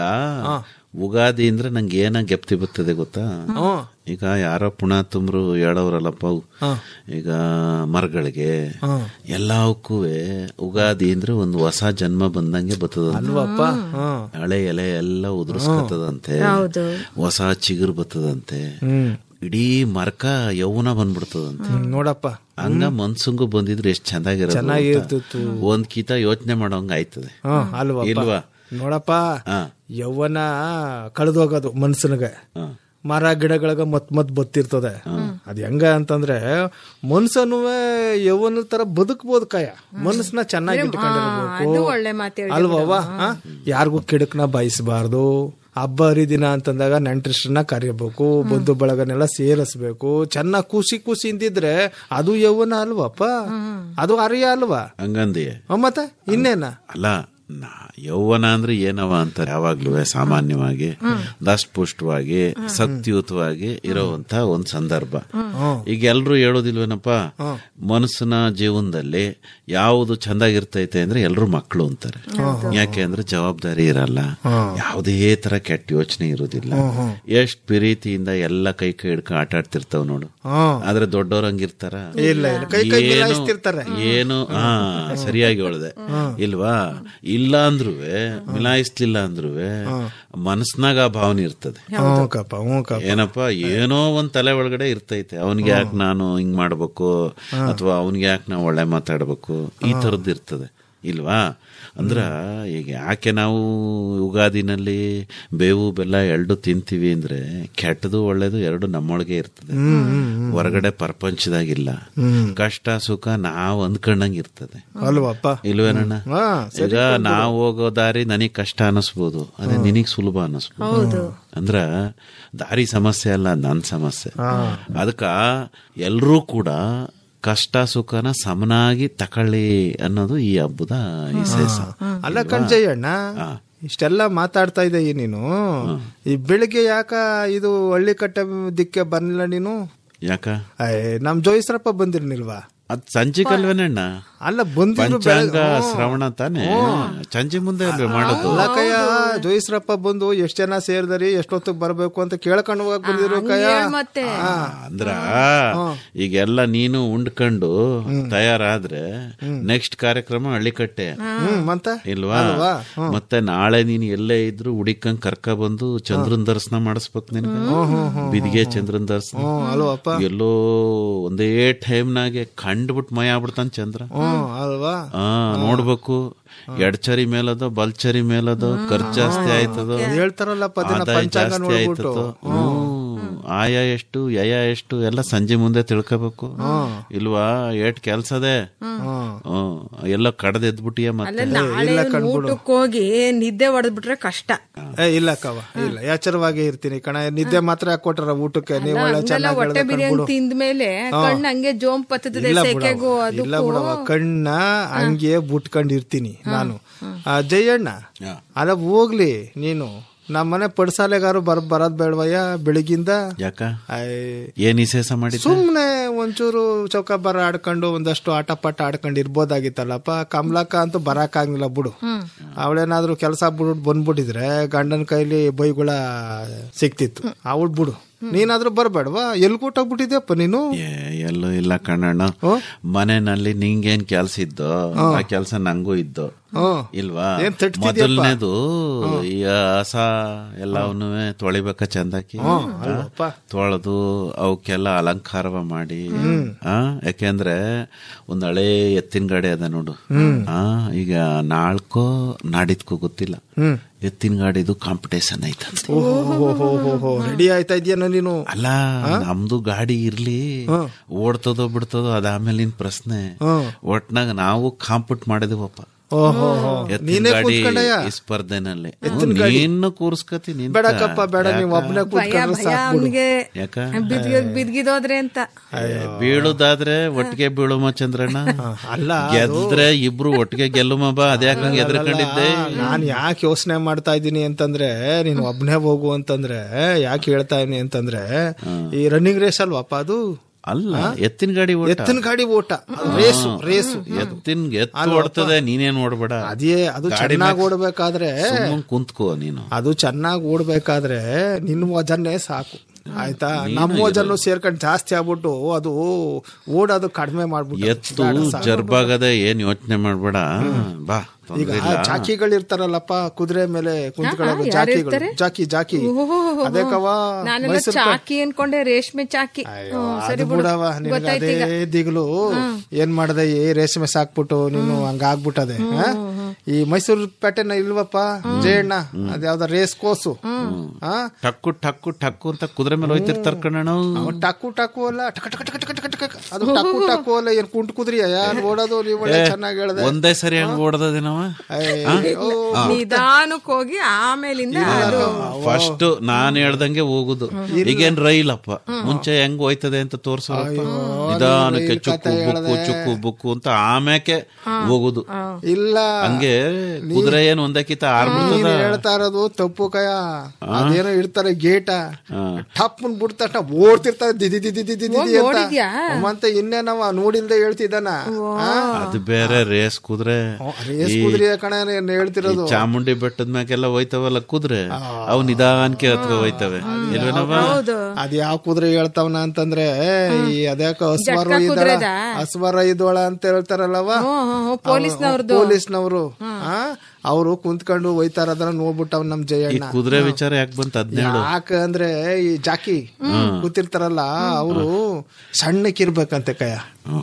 K: ಉಗಾದಿ ಅಂದ್ರೆ ನಂಗೆ ಏನ ಗೆಪ್ತಿ ಬರ್ತದೆ ಗೊತ್ತಾ ಈಗ ಯಾರೋ ಪುಣಾತುಮ್ರು ಹೇಳೋರಲ್ಲಪ್ಪ ಅವು. ಈಗ ಮರಗಳಿಗೆ ಎಲ್ಲವಕ್ಕೂ ಉಗಾದಿ ಅಂದ್ರೆ ಒಂದು ಹೊಸ ಜನ್ಮ ಬಂದಂಗೆ ಬರ್ತದ
L: ಅಲ್ವಪ್ಪ ಹ್ಮ್
K: ಹಳೆ ಎಲೆ ಎಲ್ಲ ಉದುರಿಸ್ಕತ್ತದಂತೆ
C: ಹೌದು
K: ಹೊಸ ಚಿಗುರು ಬರ್ತದಂತೆ
L: ಹ್ಮ್
K: ಇಡೀ ಮರಕ ಯೌವನ ಬಂದ್ಬಿಡ್ತದಂತೆ
L: ಹ್ಮ್, ನೋಡಪ್ಪ
K: ಹಂಗ ಮನ್ಸಂಗು ಬಂದಿದ್ರೆ ಎಷ್ಟ್ ಚೆನ್ನಾಗಿರೋದು ಅಂತ.
L: ಚೆನ್ನಾಗಿರ್ತಿತ್ತು.
K: ಒಂದ್ ಕಿತ ಯೋಚನೆ ಮಾಡೋಂಗ ಆಯ್ತದೆ
L: ಹ್ಮ್ ಅಲ್ವಾ
K: ಇಲ್ವಾ
L: ನೋಡಪ್ಪ
K: ಹಾ.
L: ಯೌವನ ಕಳೆದೋಗೋದು ಮನ್ಸನ್ಗೆ
K: ಹಾ.
L: ಮರ ಗಿಡಗಳಿಗೆ ಮತ್ ಮತ್ ಬತ್ತಿರ್ತದೆ ಅದ್ ಹೆಂಗ ಅಂತಂದ್ರೆ ಮನ್ಸನು ಯೌವನ ತರ ಬದುಕ್ಬೋದು ಕಾಯ ಮನಸ್ಸನ್ನ ಚೆನ್ನಾಗಿ
C: ಅದು
L: ಇಟ್ಕೊಂಡಿರ್ಬೇಕು
C: ಒಳ್ಳೆ ಮಾತು ಹೇಳಿದ್ರಿ.
L: ಅಲ್ವವ್ವ ಯಾರಿಗೂ ಕೆಡಕ್ನ ಬಯಸಬಾರ್ದು ಹಬ್ಬ ಹರಿದಿನ ಅಂತಂದಾಗ ನೆಂಟ್ರಿಸ್ಟ್ರನ್ನ ಕರಿಬೇಕು ಬಂಧು ಬಳಗನೆಲ್ಲ ಸೇರಿಸ್ಬೇಕು ಚೆನ್ನಾಗ್ ಖುಷಿ ಖುಷಿ ಇಂದಿದ್ರೆ ಅದು ಯೌವನ ಅಲ್ವಪ್ಪ ಅದು ಅರಿಯ ಅಲ್ವಾ
K: ಹಂಗಂದಿ
L: ಹ್ಮ್, ಮತ್ತೆ ಇನ್ನೇನ
K: ಅಲ್ಲ ನಾ- ಯೌವನ ಅಂದ್ರೆ ಏನವ ಅಂತಾರೆ ಯಾವಾಗ್ಲೂ ಸಾಮಾನ್ಯವಾಗಿ ದಷ್ಟಪುಷ್ಟವಾಗಿ ಶಕ್ತಿಯುತವಾಗಿ ಇರೋವಂತ ಒಂದ್ ಸಂದರ್ಭ ಈಗ ಎಲ್ರು ಹೇಳೋದಿಲ್ವೇನಪ್ಪ ಮನಸ್ಸಿನ ಜೀವನದಲ್ಲಿ ಯಾವುದು ಚಂದಾಗಿರ್ತೈತೆ ಅಂದ್ರೆ ಎಲ್ರು ಮಕ್ಕಳು ಅಂತಾರೆ ಯಾಕೆ ಅಂದ್ರೆ ಜವಾಬ್ದಾರಿ ಇರಲ್ಲ ಯಾವುದೇ ತರ ಕೆಟ್ಟ ಯೋಚನೆ ಇರೋದಿಲ್ಲ ಎಷ್ಟ್ ಪ್ರೀತಿಯಿಂದ ಎಲ್ಲ ಕೈ ಕೈ ಹಿಡ್ಕೊಂಡು ಆಟ ಆಡ್ತಿರ್ತಾವ್ ನೋಡು ಆದ್ರೆ ದೊಡ್ಡವ್ರ ಹಂಗಿರ್ತಾರ
L: ಇಲ್ಲ, ಇಲ್ಲ. ಕೈ ಕೈ
K: ಏನು-
L: ಮಿಲಾಯಿಸ್ತಿರ್ತಾರೆ.
K: ಏನು ಹಾ ಸರಿಯಾಗಿ ಹೇಳ್ದೆ ಇಲ್ವಾ ಇಲ್ಲ ಅಂದ್ರೂ ಮಿಲಾಯಿಸ್ಲಿಲ್ಲ ಅಂದ್ರೂ ಮನಸ್ನಾಗ ಆ ಭಾವನೆ ಇರ್ತದೆ
L: ಹ್ಞೂ ಕಪ್ಪ ಹ್ಞೂ ಕಪ್ಪ
K: ಏನಪ್ಪ ಏನೋ ಒಂದ್ ತಲೆ ಒಳಗಡೆ ಇರ್ತೈತೆ ಅವನಿಗೆ ಯಾಕೆ ನಾನು ಹಿಂಗ್ ಮಾಡ್ಬೇಕು ಅಥವಾ ಅವನಿಗೆ ಯಾಕೆ ನಾವು ಒಳ್ಳೆ ಮಾತಾಡ್ಬೇಕು ಈ ತರದ್ದು ಇರ್ತದೆ ಇಲ್ವಾ ಅಂದ್ರ ಈಗ ಯಾಕೆ ನಾವು ಯುಗಾದಿನಲ್ಲಿ ಬೇವು ಬೆಲ್ಲ ಎರಡು ತಿಂತೀವಿ ಅಂದ್ರೆ ಕೆಟ್ಟದು ಒಳ್ಳೇದು ಎರಡು ನಮ್ಮೊಳಗೆ ಇರ್ತದೆ ಹೊರಗಡೆ ಪ್ರಪಂಚದಾಗಿಲ್ಲ ಕಷ್ಟ ಸುಖ ನಾವ್ ಅಂದ್ಕೊಂಡಂಗ್ ಇರ್ತದೆ
L: ಅಲ್ವಪ್ಪ
K: ಇಲ್ವೇನಣ್ಣ
L: ಹಾ,
K: ಈಗ ನಾವ್ ಹೋಗೋ ದಾರಿ ನನಗ್ ಕಷ್ಟ ಅನಿಸ್ಬೋದು ಅದೇ ನಿನಗ್ ಸುಲಭ ಅನಿಸ್ಬೋದು ಅಂದ್ರ ದಾರಿ ಸಮಸ್ಯೆ ಅಲ್ಲ ನನ್ ಸಮಸ್ಯೆ ಅದಕ್ಕ ಎಲ್ರೂ ಕೂಡ ಕಷ್ಟ ಸುಖನ ಸಮನಾಗಿ ತಕೊಳ್ಳಿ ಅನ್ನೋದು ಈ ಹಬ್ಬದ ವಿಶೇಷ
L: ಅಲ್ಲ ಕಣ್ಜಯ್ಯಣ್ಣ ಇಷ್ಟೆಲ್ಲ ಮಾತಾಡ್ತಾ ಇದ್ದೆ ನೀನು ಈ ಬೆಳಿಗ್ಗೆ ಯಾಕ ಇದು ಹಳ್ಳಿ ಕಟ್ಟೆ ದಿಕ್ಕೆ ಬರ್ಲಿಲ್ಲ ನೀನು
K: ಯಾಕ
L: ಅಯ್ಯ, ನಮ್ ಜೋಯಿಸ್ರಪ್ಪ ಬಂದಿರ್ನಿಲ್ವಾ
K: ಅದ್ ಸಂಚಿಕಲ್ವೇನಣ್ಣ
L: ಅಲ್ಲ ಬಂದಿದ್ರು
K: ಪಂಚಾಂಗ ಶ್ರವಣ ತಾನೆ ಸಂಜೆ ಮುಂದೆ ಅಲ್ವೇ ಮಾಡೋದು
L: ಅಲ್ಲ ಕಯ್ಯ ಜೋಯಿಸ್ರಪ್ಪ ಬಂದು ಎಷ್ಟ್ ಜನ ಸೇರ್ದರಿ ಎಷ್ಟೊತ್ತಿಗೆ ಬರ್ಬೇಕು ಅಂತ ಕೇಳ್ಕೊಂಡು ಹೋಗಕ್ ಬಂದಿದ್ರು ಕಯ್ಯ
C: ಮತ್ತೆ
K: ಅಂದ್ರ ಈಗೆಲ್ಲ ನೀನು ಉಂಡ್ಕೊಂಡು ತಯಾರಾದ್ರೆ ನೆಕ್ಸ್ಟ್ ಕಾರ್ಯಕ್ರಮ ಹಳ್ಳಿಕಟ್ಟೆ
L: ಹ್ಮ್ ಮತ್ತೆ
K: ಇಲ್ವಾ ಮತ್ತೆ ನಾಳೆ ನೀನ್ ಎಲ್ಲೇ ಇದ್ರು ಹುಡಿಕಂಗ್ ಕರ್ಕ ಬಂದು ಚಂದ್ರನ್ ದರ್ಶನ ಮಾಡಿಸ್ಬೇಕು ನಿನ್ಗೆ ಬಿದಿಗೆ ಚಂದ್ರನ್ ದರ್ಶನ
L: ಹ್ಮ್ ಅಲ್ವಪ್ಪ
K: ಎಲ್ಲೋ ಒಂದೇ ಟೈಮ್ನಾಗೆ ಕಂಡ್ಬಿಟ್ ಮಯ ಆಗ್ಬಿಡ್ತಾನ ಚಂದ್ರ
L: ಹ್ಮ್ ಅಲ್ವಾ
K: ಆ ನೋಡ್ಬೇಕು ಎಡ್ಚರಿ ಮೇಲದೋ ಬಲ್ಚರಿ ಮೇಲದೋ ಖರ್ಚು ಜಾಸ್ತಿ ಆಯ್ತದೋ
L: ಹೇಳ್ತಾರಲ್ಲಪ್ಪ ಅದನ್ನ
K: ಆದಾಯ
L: ಪಂಚಾಂಗ
K: ಜಾಸ್ತಿ
L: ನೋಡ್ಬಿಟ್ಟು
K: ಆಯ್ತದೋ ಹ್ಮ್. ಆಯ ಎಷ್ಟು ಯಯ ಎಷ್ಟು ಎಲ್ಲ ಸಂಜೆ ಮುಂದೆ ತಿಳ್ಕೋಬೇಕು ಇಲ್ವಾ ಏಟ್ ಕೆಲ್ಸದೇ ಹ್ಮ್ ಎಲ್ಲ ಕಡ್ದು ಎದ್ಬಿಟ್ಟಿಯ ಮತ್ತೆ
C: ನಾಳೆ ಇವ್ನ್ ಊಟಕ್ಕೆ ಹೋಗಿ ನಿದ್ದೆ ಹೊಡೆದ್ಬಿಟ್ರೆ ಕಷ್ಟ
L: ಏ ಇಲ್ಲ ಕವ ಇಲ್ಲ ಎಚ್ಚರವಾಗೇ ಇರ್ತೀನಿ ಕಣ ನಿದ್ದೆ ಮಾತ್ರ ಯಾಕ್ ಕೊಟ್ಟಾರ ಊಟಕ್ಕೆ ನೀವು ಒಳ್ಳೆ
C: ಹಂಗೆಲ್ಲ
L: ಚೆನ್ನಾಗಿ
C: ಹೊಟ್ಟೆ ಬಿರಿಯಾನಿ ತಿಂದ್ಮೇಲೆ ಕಣ್ಣು ಹಂಗೆ ಜೋಮ್ ಪತ್ತದ
L: ಇಲ್ಲ
C: ಸೆಕೆಗೂ
L: ಬಿಡವ ಇಲ್ಲ
C: ಅದಕ್ಕೂ
L: ಬಿಡವ ಕಣ್ಣ ಹಂಗೆ ಬುಟ್ಕೊಂಡಿರ್ತೀನಿ ನಾನು ಆ, ಜಯಣ್ಣ ಅಲ್ಲ ಹೋಗ್ಲಿ ನೀನು ನಮ್ಮನೆ ಪಡ್ಸಾಲೆಗಾರು ಬರ್ ಬರೋದ್ ಬೇಡವಯ್ಯ ಬೆಳಿಗಿಂದ
K: ಯಾಕ
L: ಆಯ್,
K: ಏನ್ ವಿಶೇಷ ಮಾಡಿದ್ದೆ
L: ಸುಮ್ನೆ ಒಂಚೂರು ಚೌಕಾಬಾರ ಆಡ್ಕೊಂಡು ಒಂದಷ್ಟು ಆಟ ಪಾಠ ಆಡ್ಕೊಂಡು ಇರ್ಬೋದಾಗಿತ್ತಲ್ಲಪ್ಪ ಕಮಲಕ್ಕ ಅಂತೂ ಬರಕ್ಕಾಗಿಲ್ಲ ಬಿಡು ಅವಳೇನಾದ್ರೂ ಕೆಲಸ ಬಿಡ್ಬಿಟ್ಟು ಬಂದ್ಬಿಟ್ಟಿದ್ರೆ ಗಂಡನ ಕೈಲಿ ಬೈಗುಳ ಸಿಕ್ತಿತ್ತು ಅವಳು ಬಿಡು ನೀನಾದ್ರೂ ಬರ್ಬೇಡವಾ ಎಲ್ಲಿ ಕೊಟ್ಟೋಗ್ಬಿಟ್ಟಿದ್ಯಪ್ಪ ನೀನು
K: ಏ, ಎಲ್ಲೂ ಇಲ್ಲ ಕಣ್ಣಣ್ಣ ಮನೆಯಲ್ಲಿ ನಿಂಗೇನ್ ಕೆಲ್ಸ ಇದ್ದೋ ಆ ಕೆಲ್ಸ ನಂಗೂ ಇದ್ದೋ
L: ಹ್ಮ್.
K: ಇಲ್ವಾ
L: ಏನ್ ತಟ್ತಿದ್ಯಪ್ಪ?
K: ಮೊದಲನೇದು ಈ ಹಸ ಎಲ್ಲವನ್ನೂ ತೊಳಿಬೇಕ ಚಂದಾಕಿ
L: ಅಲ್ವಪ್ಪ.
K: ತೊಳೆದು ಅವಕ್ಕೆಲ್ಲ ಅಲಂಕಾರವ ಮಾಡಿ ಆ ಯಾಕೆಂದ್ರೆ ಒಂದ್ ಹಳೆ ಎತ್ತಿನ ಗಾಡಿ ಅದ ನೋಡು ಆ ಈಗ ನಾಳ್ಕೋ ನಾಡಿದ್ಕೋ ಗೊತ್ತಿಲ್ಲ ಎತ್ತಿನ ಗಾಡಿದು ಕಾಂಪಿಟೇಷನ್ ಐತಂತೆ
L: ರೆಡಿ ಆಯ್ತಾ ಇದೆಯೇನೋ ನೀನು
K: ಅಲ್ಲ ನಮ್ದು ಗಾಡಿ ಇರ್ಲಿ ಓಡ್ತದೋ ಬಿಡ್ತದೋ ಅದಾದ್ಮೇಲಿನ ಪ್ರಶ್ನೆ ಒಟ್ನಾಗ ನಾವು ಕಾಂಪಿಟ್ ಮಾಡಿದೀವಪ್ಪ
L: ಓಹೋ
K: ಎತ್ತಿನ
L: ನೀನೇ
K: ಗಾಡಿ
L: ಕೂತ್ಕೊಂಡಯ್ಯ
K: ಈ ಸ್ಪರ್ಧೆನಲ್ಲಿ
L: ಎತ್ತಿನ
K: ಹ್ಮ್,
L: ಗಾಡಿ?
K: ನೀನು ಕೂರ್ಸ್ಕತಿ ನೀನ್
L: ಬೇಡಕ್ಕಪ್ಪ ಬೇಡ ನೀವು ಒಬ್ಬನೇ
C: ಭಯ
L: ಕೂತ್ಕೊಂಡ್ರೆ
C: ಭಯ
L: ಸಾಕು ಬಿಡು.
C: ಅವ್ನಿಗೆ
K: ಯಾಕ
C: ಬಿದ್ಗ ಬಿದ್ಗಿದೋದ್ರೆ ಅಂತ
K: ಬೀಳುದಾದ್ರೆ ಒಟ್ಟಿಗೆ ಬೀಳುಮ ಚಂದ್ರಣ್ಣ
L: ಅಲ್ಲ
K: ಗೆದ್ರೆ ಇಬ್ರು ಒಟ್ಟಿಗೆ ಗೆಲ್ಲುಮ ಬಾ ಅದ್ಯಾಕ ಹಂಗೆ ಎದ್ರಕೊಂಡಿದ್ದೆ
L: ನಾನ್ ಯಾಕೆ ಯೋಚನೆ ಮಾಡ್ತಾ ಇದ್ದೀನಿ ಅಂತಂದ್ರೆ ನೀನು ಒಬ್ನೇ ಹೋಗು ಅಂತಂದ್ರೆ ಯಾಕೆ ಹೇಳ್ತಾ ಇದೀನಿ ಅಂತಂದ್ರೆ ಈ ರನ್ನಿಂಗ್ ರೇಸ್ ಅಲ್ವಾಪ್ಪ ಅದು
K: ಅಲ್ಲ ಎತ್ತಿನ ಗಾಡಿ ಓಟ
L: ಎತ್ತಿನ ಗಾಡಿ ಓಟ ರೇಸು ರೇಸು
K: ಎತ್ತಿನ ಎತ್ತು ಓಡ್ತದೆ ನೀನೇನ್ ಓಡ್ಬೇಡ
L: ಅದೇ ಅದು
K: ಗಾಡಿ
L: ಚೆನ್ನಾಗಿ
K: ಮ್ಯಾಗ್
L: ಓಡ್ಬೇಕಾದ್ರೆ
K: ಸುಮ್ಮನೆ ಕುಂತ್ಕೋ ನೀನು
L: ಅದು ಚೆನ್ನಾಗಿ ಓಡ್ಬೇಕಾದ್ರೆ ನಿನ್ನ ವಜನ್ನೇ ಸಾಕು ಆಯ್ತಾ ನಮ್ಮ ವಜನ್ನು ಸೇರ್ಕೊಂಡು ಜಾಸ್ತಿ ಆಗ್ಬಿಟ್ಟು ಅದು ಓಡೋದು ಕಡಿಮೆ ಮಾಡ್ಬಿಟ್ಟು
K: ಎತ್ತು ಜರ್ಬಾಗದೆ ಏನ್ ಯೋಚನೆ ಮಾಡ್ಬೇಡ ಬಾ
L: ಈಗ
K: ತೊಂದ್ರೆ ಇಲ್ಲ
L: ಜಾಕಿಗಳಿರ್ತಾರಲ್ಲಪ್ಪ ಕುದುರೆ ಮೇಲೆ ಕುಂತ್ಕೊಳ್ಳೋದು
C: ಯಾರು
L: ಜಾಕಿಗಳು
C: ಇರ್ತಾರೆ?
L: ಜಾಕಿ ಜಾಕಿ ಅದೇ ಕವ
C: ನಾನೆಲ್ಲ
L: ಮೈಸೂರು
C: ಚಾಕಿ ಅನ್ಕೊಂಡೆ ರೇಷ್ಮೆ ಚಾಕಿ ಹ್ಮ್, ಸರಿ
L: ಅದು
C: ಬಿಡು
L: ಬಿಡವ ನಿನಗೆ
C: ಗೊತ್ತಾಯ್ತು
L: ಅದೇ
C: ಈಗ
L: ದಿಗ್ಲು ಏನ್ ಮಾಡದೆ ಏ ರೇಷ್ಮೆ ಸಾಕ್ಬಿಟ್ಟು ನೀನು ಹಂಗಾಗ್ಬಿಟ್ಟದೆ ಆ? ಈ ಮೈಸೂರು ಪೇಟೆನ ಇಲ್ವಪ್ಪ ಜಯಣ್ಣ ಅದ್ಯಾವ್ದ ರೇಸ್ ಕೋಸು ಆ
K: ಟಕ್ಕು ಟಕ್ಕು ಟಕ್ಕು ಅಂತ ಕುದುರೆ ಮೇಲೆ ಹೋಯ್ತಿರ್ತಾರ ಕಣ್ಣ
L: ಅವ ಟಕ್ಕು ಟಕ್ಕು ಅಲ್ಲ ಟಕ ಟಕ ಟಕ ಟಕ ಟಕ ಟಕ ಅದು ಟಕ್ಕು ಟಕ್ಕು ಅಲ್ಲ ಏನ್ ಕುಂಟ್ ಕುದ್ರಿ ಯಾರು ಓಡೋದು ನೀವು ಒಳ್ಳೆ ಚೆನ್ನಾಗಿ ಹೇಳ್ದೆ
K: ಒಂದೇ ಸರಿ ಹಂಗ ಓಡದೇನವ
L: ಅಯ್ಯೋ.
C: ನಿಧಾನಕ್ಕೆ ಹೋಗಿ ಆಮೇಲಿಂದ ಅದು
K: ಫಸ್ಟ್ ನಾನ್ ಹೇಳ್ದಂಗೆ ಹೋಗುದು ಈಗೇನ್ ರೈಲಪ್ಪ ಮುಂಚೆ ಹೆಂಗ್ ಹೋಯ್ತದೆ ಅಂತ ತೋರ್ಸೋರಪ್ಪ ನಿಧಾನಕ್ಕೆ ಚುಕ್ಕು ಬುಕ್ಕು ಚುಕ್ಕು ಬುಕ್ಕು ಅಂತ ಆಮ್ಯಾಕೆ ಹೋಗುದು
L: ಇಲ್ಲ
K: ಹಂಗೆ ಕುದುರೆ ಏನ್ ಒಂದಕ್ಕಿಂತ
L: ನೀನ್
K: ಆರ್ಬಿಡ್ತದ
L: ಹೇಳ್ತಾ ಇರೋದು ತಪ್ಪು ಕಯ ಅದೇನೋ ಇಡ್ತಾರೆ ಗೇಟ ಟಪ್ ಬಿಡ್ತ ತಕ್ಷಣ ಓಡ್ತಿರ್ತಾರೆ ದಿದಿ ದಿದಿ ದಿದಿ ದಿದಿ
C: ಹೋಗ್
L: ಅಂತ
C: ನೋಡಿದ್ಯಾ?
L: ಮತ್ತೆ ಇನ್ನೇನವ ನೋಡಿಲ್ದೆ ಹೇಳ್ತಿದ್ದಾನ
K: ಅದು ಬೇರೆ ರೇಸ್ ಕುದುರೆ
L: ರೇಸ್
K: ಈ-
L: ಕುದುರೆ ಕಣ ಏನ್
K: ಈ
L: ಹೇಳ್ತಿರೋದು
K: ಚಾಮುಂಡಿ ಬೆಟ್ಟದ ಮ್ಯಾಗೆಲ್ಲ ಹೋಯ್ತವಲ್ಲ ಕುದುರೆ ಅವು ನಿಧಾನಕ್ಕೆ ಹತ್ಕೊ ಹೋಯ್ತವೆ ಇಲ್ವೇನವ
L: ಅದ್ ಯಾವ ಕುದುರೆ ಹೇಳ್ತಾವನ ಅಂತಂದ್ರೆ ಈ ಅದ್ಯಾಕ ಹಸ್ವಾರ
C: ಜಟ್ಕಾ
L: ಇದ್ದಾಳ
C: ಕುದುರೆದಾ?
L: ಹಸ್ವಾರ ಇದ್ದೋಳ ಅಂತ ಹೇಳ್ತಾರಲ್ಲವ
C: ಪೊಲೀಸ್ನವ್ರದ್ದು.
L: ಪೊಲೀಸ್ನವರು ಅವರು ಕುಂತ್ಕೊಂಡು ಹೋಯ್ತಾರ ಅದನ್ನ ನೋಡ್ಬಿಟ್ಟವ್ ನಮ್
K: ಈ
L: ಜಯಣ್ಣ
K: ಕುದುರೆ ವಿಚಾರ ಯಾಕೆ ಬಂತ ಹದಿನೇಳು
L: ಯಾಕೆ ಅಂದ್ರೆ ಈ ಜಾಕಿ ಕೂತಿರ್ತಾರಲ್ಲ ಅವರು ಸಣ್ಣಕ್ಕಿರ್ಬೇಕಂತೆ ಕಯ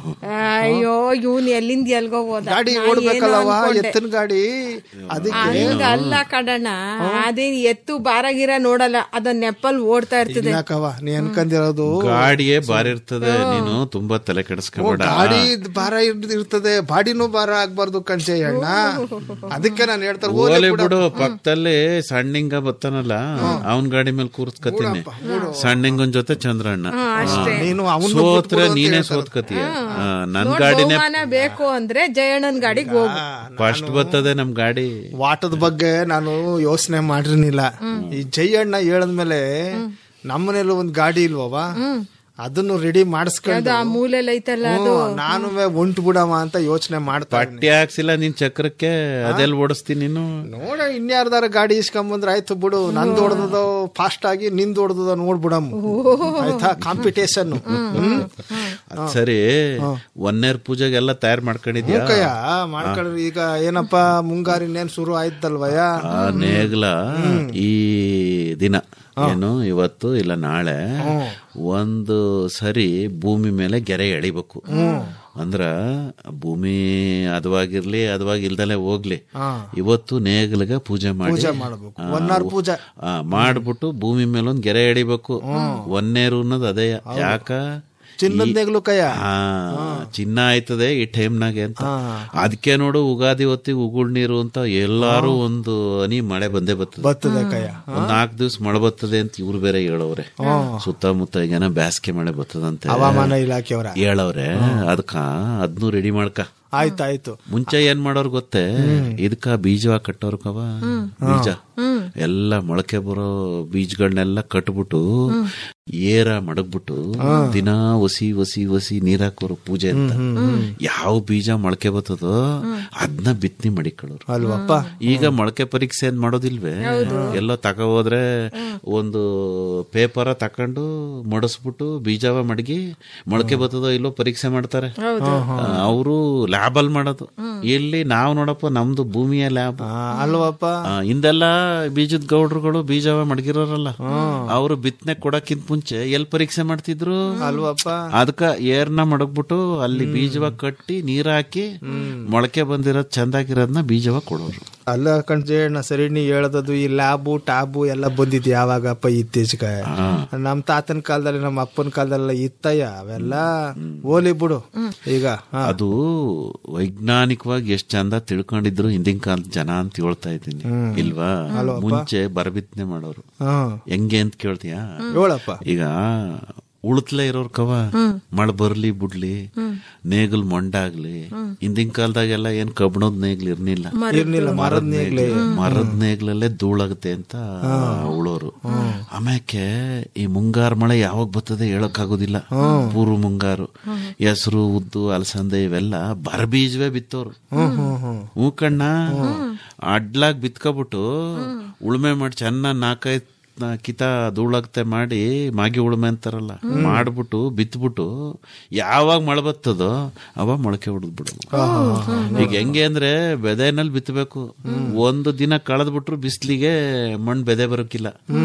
C: ಅಯ್ಯೋ ಇವನ್ ಎಲ್ಲಿಂದ ಎಲ್ಗೋ ಹೋದ
L: ಗಾಡಿ
C: ನಾ ಏನೋ
L: ಓಡ್ಬೇಕಲ್ಲವ
C: ಅನ್ಕೊಂಡೆ.
L: ಎತ್ತಿನ ಗಾಡಿ ಅದಕ್ಕೆ
C: ಹಂಗ ಅಲ್ಲ ಕಡಣ್ಣ ಅದೇನ್ ಎತ್ತು ಬಾರಾಗಿರ ನೋಡಲ್ಲ ಅದ ನೆಪ್ಪಲ್ ಓಡ್ತಾ ಇರ್ತದೆ
L: ಯಾಕವ ನೀ ಅನ್ಕೊಂಡಿರೋದು
K: ಗಾಡಿಯೇ ಬಾರಿ ಇರ್ತದೆ ನೀನು ತುಂಬಾ ತಲೆ
L: ಓ,
K: ಕೆಡಿಸ್ಕೋಬೇಡ
L: ಗಾಡಿ ಭಾರ ಇರ್ದ್- ಇರ್ತದೆ ಬಾಡಿನೂ ಭಾರ ಆಗ್ಬಾರ್ದು ಕಣ್ಚೆ ಅಣ್ಣ ಅದಕ್ಕೆ ನಾನು ಹೇಳ್ತಾರೆ
K: ಓಲೆ ಬಿಡು ಪಕ್ಕದಲ್ಲಿ ಸಣ್ಣಿಂಗ ಬರ್ತಾನಲ್ಲ ಅವನ್ ಗಾಡಿ ಮೇಲೆ ಕೂರ್ಸ್ಕತೀನಿ ಸಣ್ಣಿಂಗನ್ ಜೊತೆ ಚಂದ್ರಣ್ಣ
L: ನೀನು ಅವ್ನ
K: ಸೋತ್ರೆ ನೀನೇ ಸೋತ್ಕತೀಯ ಆ, ನನ್ ಗಾಡಿನೇ
C: ಬಹುಮಾನ ಬೇಕು ಅಂದ್ರೆ ಜಯಣ್ಣನ್ ಗಾಡಿಗೆ ಹೋಗು
K: ಫಸ್ಟ್ ಬರ್ತದೆ ನಮ್ ಗಾಡಿ
L: ವಾಟದ ಬಗ್ಗೆ ನಾನು ಯೋಚನೆ ಮಾಡಿರ್ನಿಲ್ಲ ಈ ಜಯಣ್ಣ ಹೇಳದ್ಮೇಲೆ ನಮ್ಮನೇಲಿ ಒಂದ್ ಗಾಡಿ ಇಲ್ವವ ಅದನ್ನು ರೆಡಿ ಮಾಡಿಸ್ಕೊಂಡು
C: ಅದು ಆ ಮೂಲೆಯಲ್ಲಿ ಐತಲ್ಲ ಅದು
L: ನಾನು ಒಂಟು ಬಿಡವ ಅಂತ ಯೋಚನೆ ಮಾಡ್ತಾ ಇದ್ದೀನಿ.
K: ಪಟ್ಟಿ ಹಾಕ್ಸಿಲ್ಲ ನಿನ್ ಚಕ್ರಕ್ಕೆ ಅದೆಲ್ಲ ಓಡಿಸ್ತೀನಿ ನೀನು
L: ನೋಡ ಇನ್ಯಾರ್ದಾರ ಗಾಡಿ ಇಸ್ಕೊಂಬಂದ್ರೆ ಆಯ್ತು ಬಿಡು ನಂದು ಹೊಡೆದದೋ ಫಾಸ್ಟ್ ಆಗಿ ನಿಂದು ಹೊಡೆದದ ನೋಡ್ಬಿಡಮ್ಮ ಆಯ್ತಾ ಕಾಂಪಿಟೇಷನ್
K: ಅದ್ ಸರಿ ಒನ್ನೇರ್ ಪೂಜೆಗೆಲ್ಲ ತಯಾರು ಮಾಡ್ಕೊಂಡಿದ್ಯಾ
L: ಮೂಕಯ್ಯ ಮಾಡ್ಕೊಂಡ್ರಿ ಈಗ ಏನಪ್ಪಾ ಮುಂಗಾರಿನೇನ್ ಶುರು ಆಯ್ತಲ್ವಯ್ಯ
K: ಆ ನೇಗ್ಲ ಈ ದಿನ ಏನು ಇವತ್ತು ಇಲ್ಲ ನಾಳೆ ಒಂದು ಸರಿ ಭೂಮಿ ಮೇಲೆ ಗೆರೆ ಎಳಿಬೇಕು ಅಂದ್ರ ಭೂಮಿ ಅದವಾಗಿರ್ಲಿ ಅದವಾಗಿ ಇಲ್ದಲೆ ಹೋಗ್ಲಿ ಇವತ್ತು ನೇಗ್ಲಿಗೆ ಪೂಜೆ ಮಾಡಿ
L: ಪೂಜೆ ಮಾಡ್ಬೇಕು
K: ಆ,
L: ಒನ್ನಾರ್ ಪೂಜೆ
K: ಆ, ಮಾಡ್ಬಿಟ್ಟು ಭೂಮಿ ಮೇಲೆ ಒಂದ್ ಗೆರೆ ಎಳಿಬೇಕು ಒನ್ನೇರು ಅನ್ನೋದು ಅದೇ ಯಾಕ
L: ಚಿನ್ನದ
K: ಈ-
L: ನೇಗ್ಲು ಕಯ್ಯ
K: ಆ, ಚಿನ್ನ ಆಯ್ತದೆ ಈ ಟೈಮ್ನಾಗೆ ಅಂತ ಅದಕ್ಕೆ ನೋಡು ಉಗಾದಿ ಹೊತ್ತಿಗೆ ಉಗುಳ್ ನೀರು ಅಂತ ಎಲ್ಲಾರು ಒಂದು ಹನಿ ಮಳೆ ಬಂದೇ ಬರ್ತದೆ
L: ಬರ್ತದೆ ಕಯ್ಯ
K: ಒಂದ್ ನಾಲ್ಕು ದಿವ್ಸ ಮಳೆ ಬರ್ತದೆ ಅಂತ ಇವ್ರು ಬೇರೆ ಹೇಳವ್ರೆ ಸುತ್ತಮುತ್ತ ಈಗೇನ ಬ್ಯಾಸ್ಗೆ ಮಳೆ ಬರ್ತದಂತೆ
L: ಹವಾಮಾನ ಇಲಾಖೆಯವರ
K: ಹೇಳವ್ರೆ ಅದಕ್ಕ ಅದ್ನು ರೆಡಿ ಮಾಡ್ಕ
L: ಆಯ್ತಾಯ್ತು
K: ಮುಂಚೆ ಏನ್ ಮಾಡೋರ್ ಗೊತ್ತೇ ಇದಕ್ಕ ಬೀಜ ಕಟ್ಟೋರ್ಕವ ಬೀಜ ಎಲ್ಲ ಮೊಳಕೆ ಬರೋ ಬೀಜಗಳನ್ನೆಲ್ಲ ಕಟ್ಬಿಟ್ಟು ಏರ ಮಡಗ್ಬಿಟ್ಟು ದಿನಾ ಒಸಿ ಒಸಿ ಒಸಿ ನೀರ್ ಹಾಕೋರು ಪೂಜೆ ಅಂತ ಯಾವ ಬೀಜ ಮೊಳಕೆ ಬರ್ತದೋ ಅದನ್ನ ಬಿತ್ತನೆ ಮಡಿಕೊಳ್ಳೋರು
L: ಅಲ್ವಪ್ಪ
K: ಈಗ ಮೊಳಕೆ ಪರೀಕ್ಷೆ ಏನ್ ಮಾಡೋದಿಲ್ವೇ ಎಲ್ಲೋ ತಕ ಹೋದ್ರೆ ಒಂದು ಪೇಪರ ತಕೊಂಡು ಮಡಸ್ಬಿಟ್ಟು ಬೀಜವ ಮಡಗಿ ಮೊಳಕೆ ಬರ್ತದೋ ಇಲ್ಲೋ ಪರೀಕ್ಷೆ ಮಾಡ್ತಾರೆ ಅವರು ಲ್ಯಾಬ್ ಅಲ್ಲಿ ಮಾಡೋದು ಇಲ್ಲಿ ನಾವು ನೋಡಪ್ಪ ನಮ್ದು ಭೂಮಿಯ ಲ್ಯಾಬ್
L: ಆ, ಅಲ್ವಪ್ಪ
K: ಹಿಂದೆಲ್ಲ ಬೀಜದ ಗೌಡ್ರುಗಳು ಬೀಜವ ಮಡಗಿರೋರಲ್ಲ ಅವರು ಬಿತ್ತನೆ ಕೊಡಕ್ಕಿಂತ ಮುಂಚೆ ಎಲ್ ಪರೀಕ್ಷೆ ಮಾಡ್ತಿದ್ರು
L: ಅಲ್ವಪ್ಪ
K: ಅದಕ್ಕ ಏರ್ನ ಮಡಗ್ಬಿಟ್ಟು ಅಲ್ಲಿ ಬೀಜವ ಕಟ್ಟಿ ನೀರ್ ಹಾಕಿ ಮೊಳಕೆ ಬಂದಿರೋದ್ ಚಂದಾಗಿರೋದ್ನ ಬೀಜವ ಕೊಡೋರು
L: ಅಲ್ಲ ಕಣ್ಜೇಣ್ಣ ಸರಿ ನೀ ಹೇಳದದು ಈ ಲ್ಯಾಬು ಟ್ಯಾಬು ಎಲ್ಲ ಬಂದಿದ್ ಯಾವಾಗಪ್ಪ ಇತ್ತೀಚೆಗೆ ನಮ್ ತಾತನ ಕಾಲದಲ್ಲಿ ನಮ್ಮ ಅಪ್ಪನ ಕಾಲದಲ್ಲ ಇತ್ತಯ್ಯ ಅವೆಲ್ಲ ಓಲಿ ಬಿಡು ಈಗ ಹಾ.
K: ಅದು ವೈಜ್ಞಾನಿಕವಾಗಿ ಎಷ್ಟ್ ಚಂದ ತಿಳ್ಕೊಂಡಿದ್ರು ಹಿಂದಿನ ಕಾಲದ ಜನ ಅಂತ ಹೇಳ್ತಾ ಇದ್ದೀನಿ ಇಲ್ವಾ ಮುಂಚೆ ಬರಬಿತ್ತನೆ ಮಾಡೋರು
L: ಹ್ಮ್
K: ಹೆಂಗೆ ಅಂತ ಕೇಳ್ತೀಯಾ
L: ಹೇಳಪ್ಪ
K: ಈಗ ಉಳುತ್ಲೇ ಇರೋರ್ ಕವ ಮಳೆ ಬರ್ಲಿ ಬಿಡ್ಲಿ ನೇಗಲ್ ಮೊಂಡಾಗ್ಲಿ ಹಿಂದಿನ ಕಾಲದಾಗೆಲ್ಲ ಏನ್ ಕಬ್ಬಣದ ನೇಗ್ಲ್ ಇರ್ನಿಲ್ಲ
L: ಇರ್ನಿಲ್ಲ, ಮರದ್ ನೇಗ್ಲೆ.
K: ಮರದ ನೇಗ್ಲಲ್ಲೇ ಧೂಳಾಗುತ್ತೆ ಅಂತ ಉಳೋರು ಆಮ್ಯಾಕೆ ಈ ಮುಂಗಾರು ಮಳೆ ಯಾವಾಗ ಬರ್ತದೆ ಹೇಳಕ್ ಆಗೋದಿಲ್ಲ ಪೂರ್ವ ಮುಂಗಾರು ಹೆಸರು ಉದ್ದು ಅಲಸಂದೆ ಇವೆಲ್ಲ ಬರಬೀಜವೇ ಬಿತ್ತೋರು ಹೂ ಕಣ್ಣ ಅಡ್ಲಾಗ್ ಬಿತ್ಕೊಬಿಟ್ಟು ಉಳುಮೆ ಮಾಡಿ ಚೆನ್ನಾಗ್ ನಾಲ್ಕೈದು ಕಿತ ಧೂಳಾಗ್ತೆ ಮಾಡಿ ಮಾಗಿ ಉಳುಮೆ ಅಂತಾರಲ್ಲ ಮಾಡ್ಬಿಟ್ಟು ಬಿತ್ಬಿಟ್ಟು ಯಾವಾಗ ಮಳೆ ಬರ್ತದೋ ಅವಾಗ ಮೊಳಕೆ ಹೊಡೆದ್ಬಿಡು ಈಗ ಹೆಂಗೆ ಅಂದ್ರೆ ಬೆದೆನಲ್ಲಿ ಬಿತ್ತಬೇಕು ಒಂದು ದಿನ ಕಳೆದ್ಬಿಟ್ರು ಬಿಸ್ಲಿಗೆ ಮಣ್ಣು ಬೆದೆ ಬರೋಕಿಲ್ಲ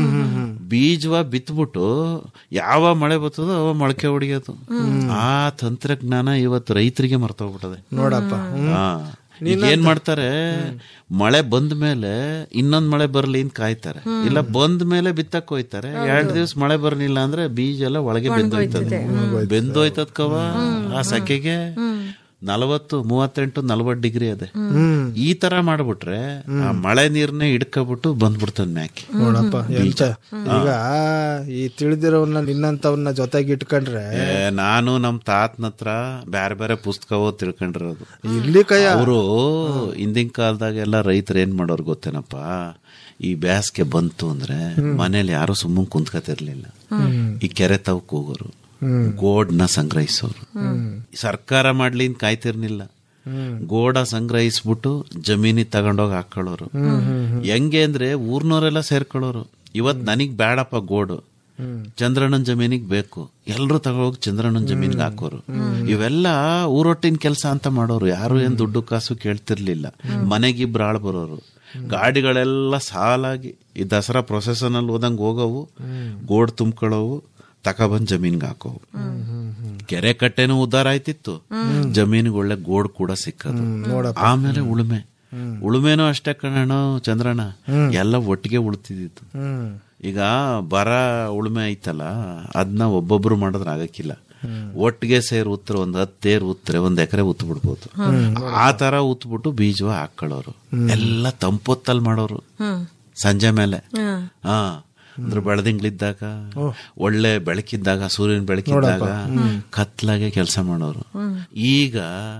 K: ಬೀಜವ ಬಿತ್ಬಿಟ್ಟು ಯಾವ ಮಳೆ ಬರ್ತದೋ ಅವ ಮೊಳಕೆ ಹೊಡಿಯೋದು ಆ ತಂತ್ರಜ್ಞಾನ ಇವತ್ತು ರೈತರಿಗೆ ಮರ್ತೋಗ್ಬಿಟ್ಟದೆ
L: ನೋಡಪ್ಪ
K: ಹಾ ಈಗ ಏನ್ ಮಾಡ್ತಾರೆ ಮಳೆ ಬಂದ ಮೇಲೆ ಇನ್ನೊಂದ್ ಮಳೆ ಬರ್ಲಿ ಅಂತ ಕಾಯ್ತಾರೆ ಇಲ್ಲ ಬಂದ ಮೇಲೆ ಬಿತ್ತಕ್ ಹೋಯ್ತಾರೆ ಎರಡ್ ದಿವ್ಸ ಮಳೆ ಬರ್ಲಿಲ್ಲ ಅಂದ್ರೆ ಬೀಜ ಎಲ್ಲ ಒಳಗೆ ಬೆಂದೋಯ್ತದೆ ಬೆಂದೋಯ್ತದ ಕವ ಆ ಸೆಕೆಗೆ ನಲವತ್ತು ಮೂವತ್ತೆಂಟು ನಲವತ್ತು ಡಿಗ್ರಿ ಅದೇ ಈ ತರ ಮಾಡ್ಬಿಟ್ರೆ ಆ ಮಳೆ ನೀರ್ನೇ ಹಿಡ್ಕೊಬಿಟ್ಟು ಬಂದ್ಬಿಡ್ತದ ಮ್ಯಾಕೆ
L: ನೋಡಪ್ಪ ಎಂತ ಈಗ ಈ ತಿಳಿದಿರೋನ್ನ ನಿನ್ನಂತವನ್ನ ಜೊತೆಗೆ ಇಟ್ಕೊಂಡ್ರೆ
K: ಏ, ನಾನು ನಮ್ ತಾತನ ಹತ್ರ ಬ್ಯಾರೆ ಬೇರೆ ಪುಸ್ತಕ ಓದ್ ತಿಳ್ಕೊಂಡಿರೋದು
L: ಇಲ್ಲಿ ಕೈಯ
K: ಅವರು ಹಿಂದಿನ ಕಾಲದಾಗೆಲ್ಲ ರೈತರು ಏನ್ ಮಾಡೋರು ಗೊತ್ತೇನಪ್ಪ ಈ ಬ್ಯಾಸ್ಗೆ ಬಂತು ಅಂದ್ರೆ ಮನೇಲಿ ಯಾರು ಸುಮ್ಮನೆ ಕುಂತ್ಕತಿರ್ಲಿಲ್ಲ ಈ ಕೆರೆ ತವಕ್ ಹೋಗೋರು ಗೋಡ್ನ ಸಂಗ್ರಹಿಸೋರು ಸರ್ಕಾರ ಮಾಡ್ಲಿ ಅಂತ ಕಾಯ್ತಿರ್ನಿಲ್ಲ ಗೋಡ ಸಂಗ್ರಹಿಸ್ಬಿಟ್ಟು ಜಮೀನಿಗೆ ತಗೊಂಡೋಗಿ ಹಾಕೊಳ್ಳೋರು ಹೆಂಗೆ ಅಂದ್ರೆ ಊರ್ನವರೆಲ್ಲ ಸೇರ್ಕೊಳ್ಳೋರು ಇವತ್ ನನಗ್ ಬೇಡಪ್ಪ ಗೋಡು ಚಂದ್ರಣ್ಣನ ಜಮೀನಿಗೆ ಬೇಕು ಎಲ್ರು ತಗೋಗಿ ಚಂದ್ರಣ್ಣನ ಜಮೀನ್ಗೆ ಹಾಕೋರು ಇವೆಲ್ಲ ಊರೊಟ್ಟಿನ ಕೆಲಸ ಅಂತ ಮಾಡೋರು ಯಾರು ಏನ್ ದುಡ್ಡು ಕಾಸು ಕೇಳ್ತಿರ್ಲಿಲ್ಲ ಮನೆಗಿಬ್ರು ಆಳ್ ಬರೋರು ಗಾಡಿಗಳೆಲ್ಲ ಸಾಲಾಗಿ ಈ ದಸರಾ ಪ್ರೊಸೆಷನ್ ಅಲ್ಲಿ ಹೋದಂಗ್ ಹೋಗವು ಗೋಡ್ ತುಂಬ್ಕೊಳ್ಳೋವು ತಕೊಬಂದ್ ಜಮೀನ್ಗೆ ಹಾಕೋವು ಕೆರೆ ಕಟ್ಟೆನೂ ಉದ್ದಾರ ಆಯ್ತಿತ್ತು ಜಮೀನಿಗೆ ಒಳ್ಳೆ ಗೋಡ್ ಕೂಡ ಸಿಕ್ಕದು ಆಮೇಲೆ ಉಳುಮೆ ಉಳುಮೆನೂ ಅಷ್ಟೇ ಕಣಣ್ಣ ಚಂದ್ರಣ್ಣ ಎಲ್ಲ ಒಟ್ಟಿಗೆ ಉಳ್ತಿದ್ದಿತ್ತು ಈಗ ಬರ ಉಳುಮೆ ಐತಲ್ಲ ಅದನ್ನ ಒಬ್ಬೊಬ್ರು ಮಾಡಿದ್ರೆ ಆಗಕ್ಕಿಲ್ಲ ಒಟ್ಟಿಗೆ ಸೇರ್ ಉತ್ತರ ಒಂದ್ ಹತ್ತೇರ್ ಉತ್ತರೆ ಒಂದ್ ಎಕರೆ ಉತ್ ಬಿಡ್ಬೋದು ಆ ತರ ಉತ್ಬಿಟ್ಟು ಬೀಜವ ಹಾಕೊಳ್ಳೋರು ಎಲ್ಲ ತಂಪೊತ್ತಲ್ ಮಾಡೋರು ಸಂಜೆ ಮೇಲೆ ಹಾ ಅಂದ್ರೆ ಬೆಳದಿಂಗ್ಳಿದ್ದಾಗ ಒಳ್ಳೆ ಬೆಳಕಿದ್ದಾಗ ಸೂರ್ಯನ ಬೆಳಕಿದ್ದಾಗ ಕತ್ಲಾಗೆ ಕೆಲಸ ಮಾಡೋರು ಈಗ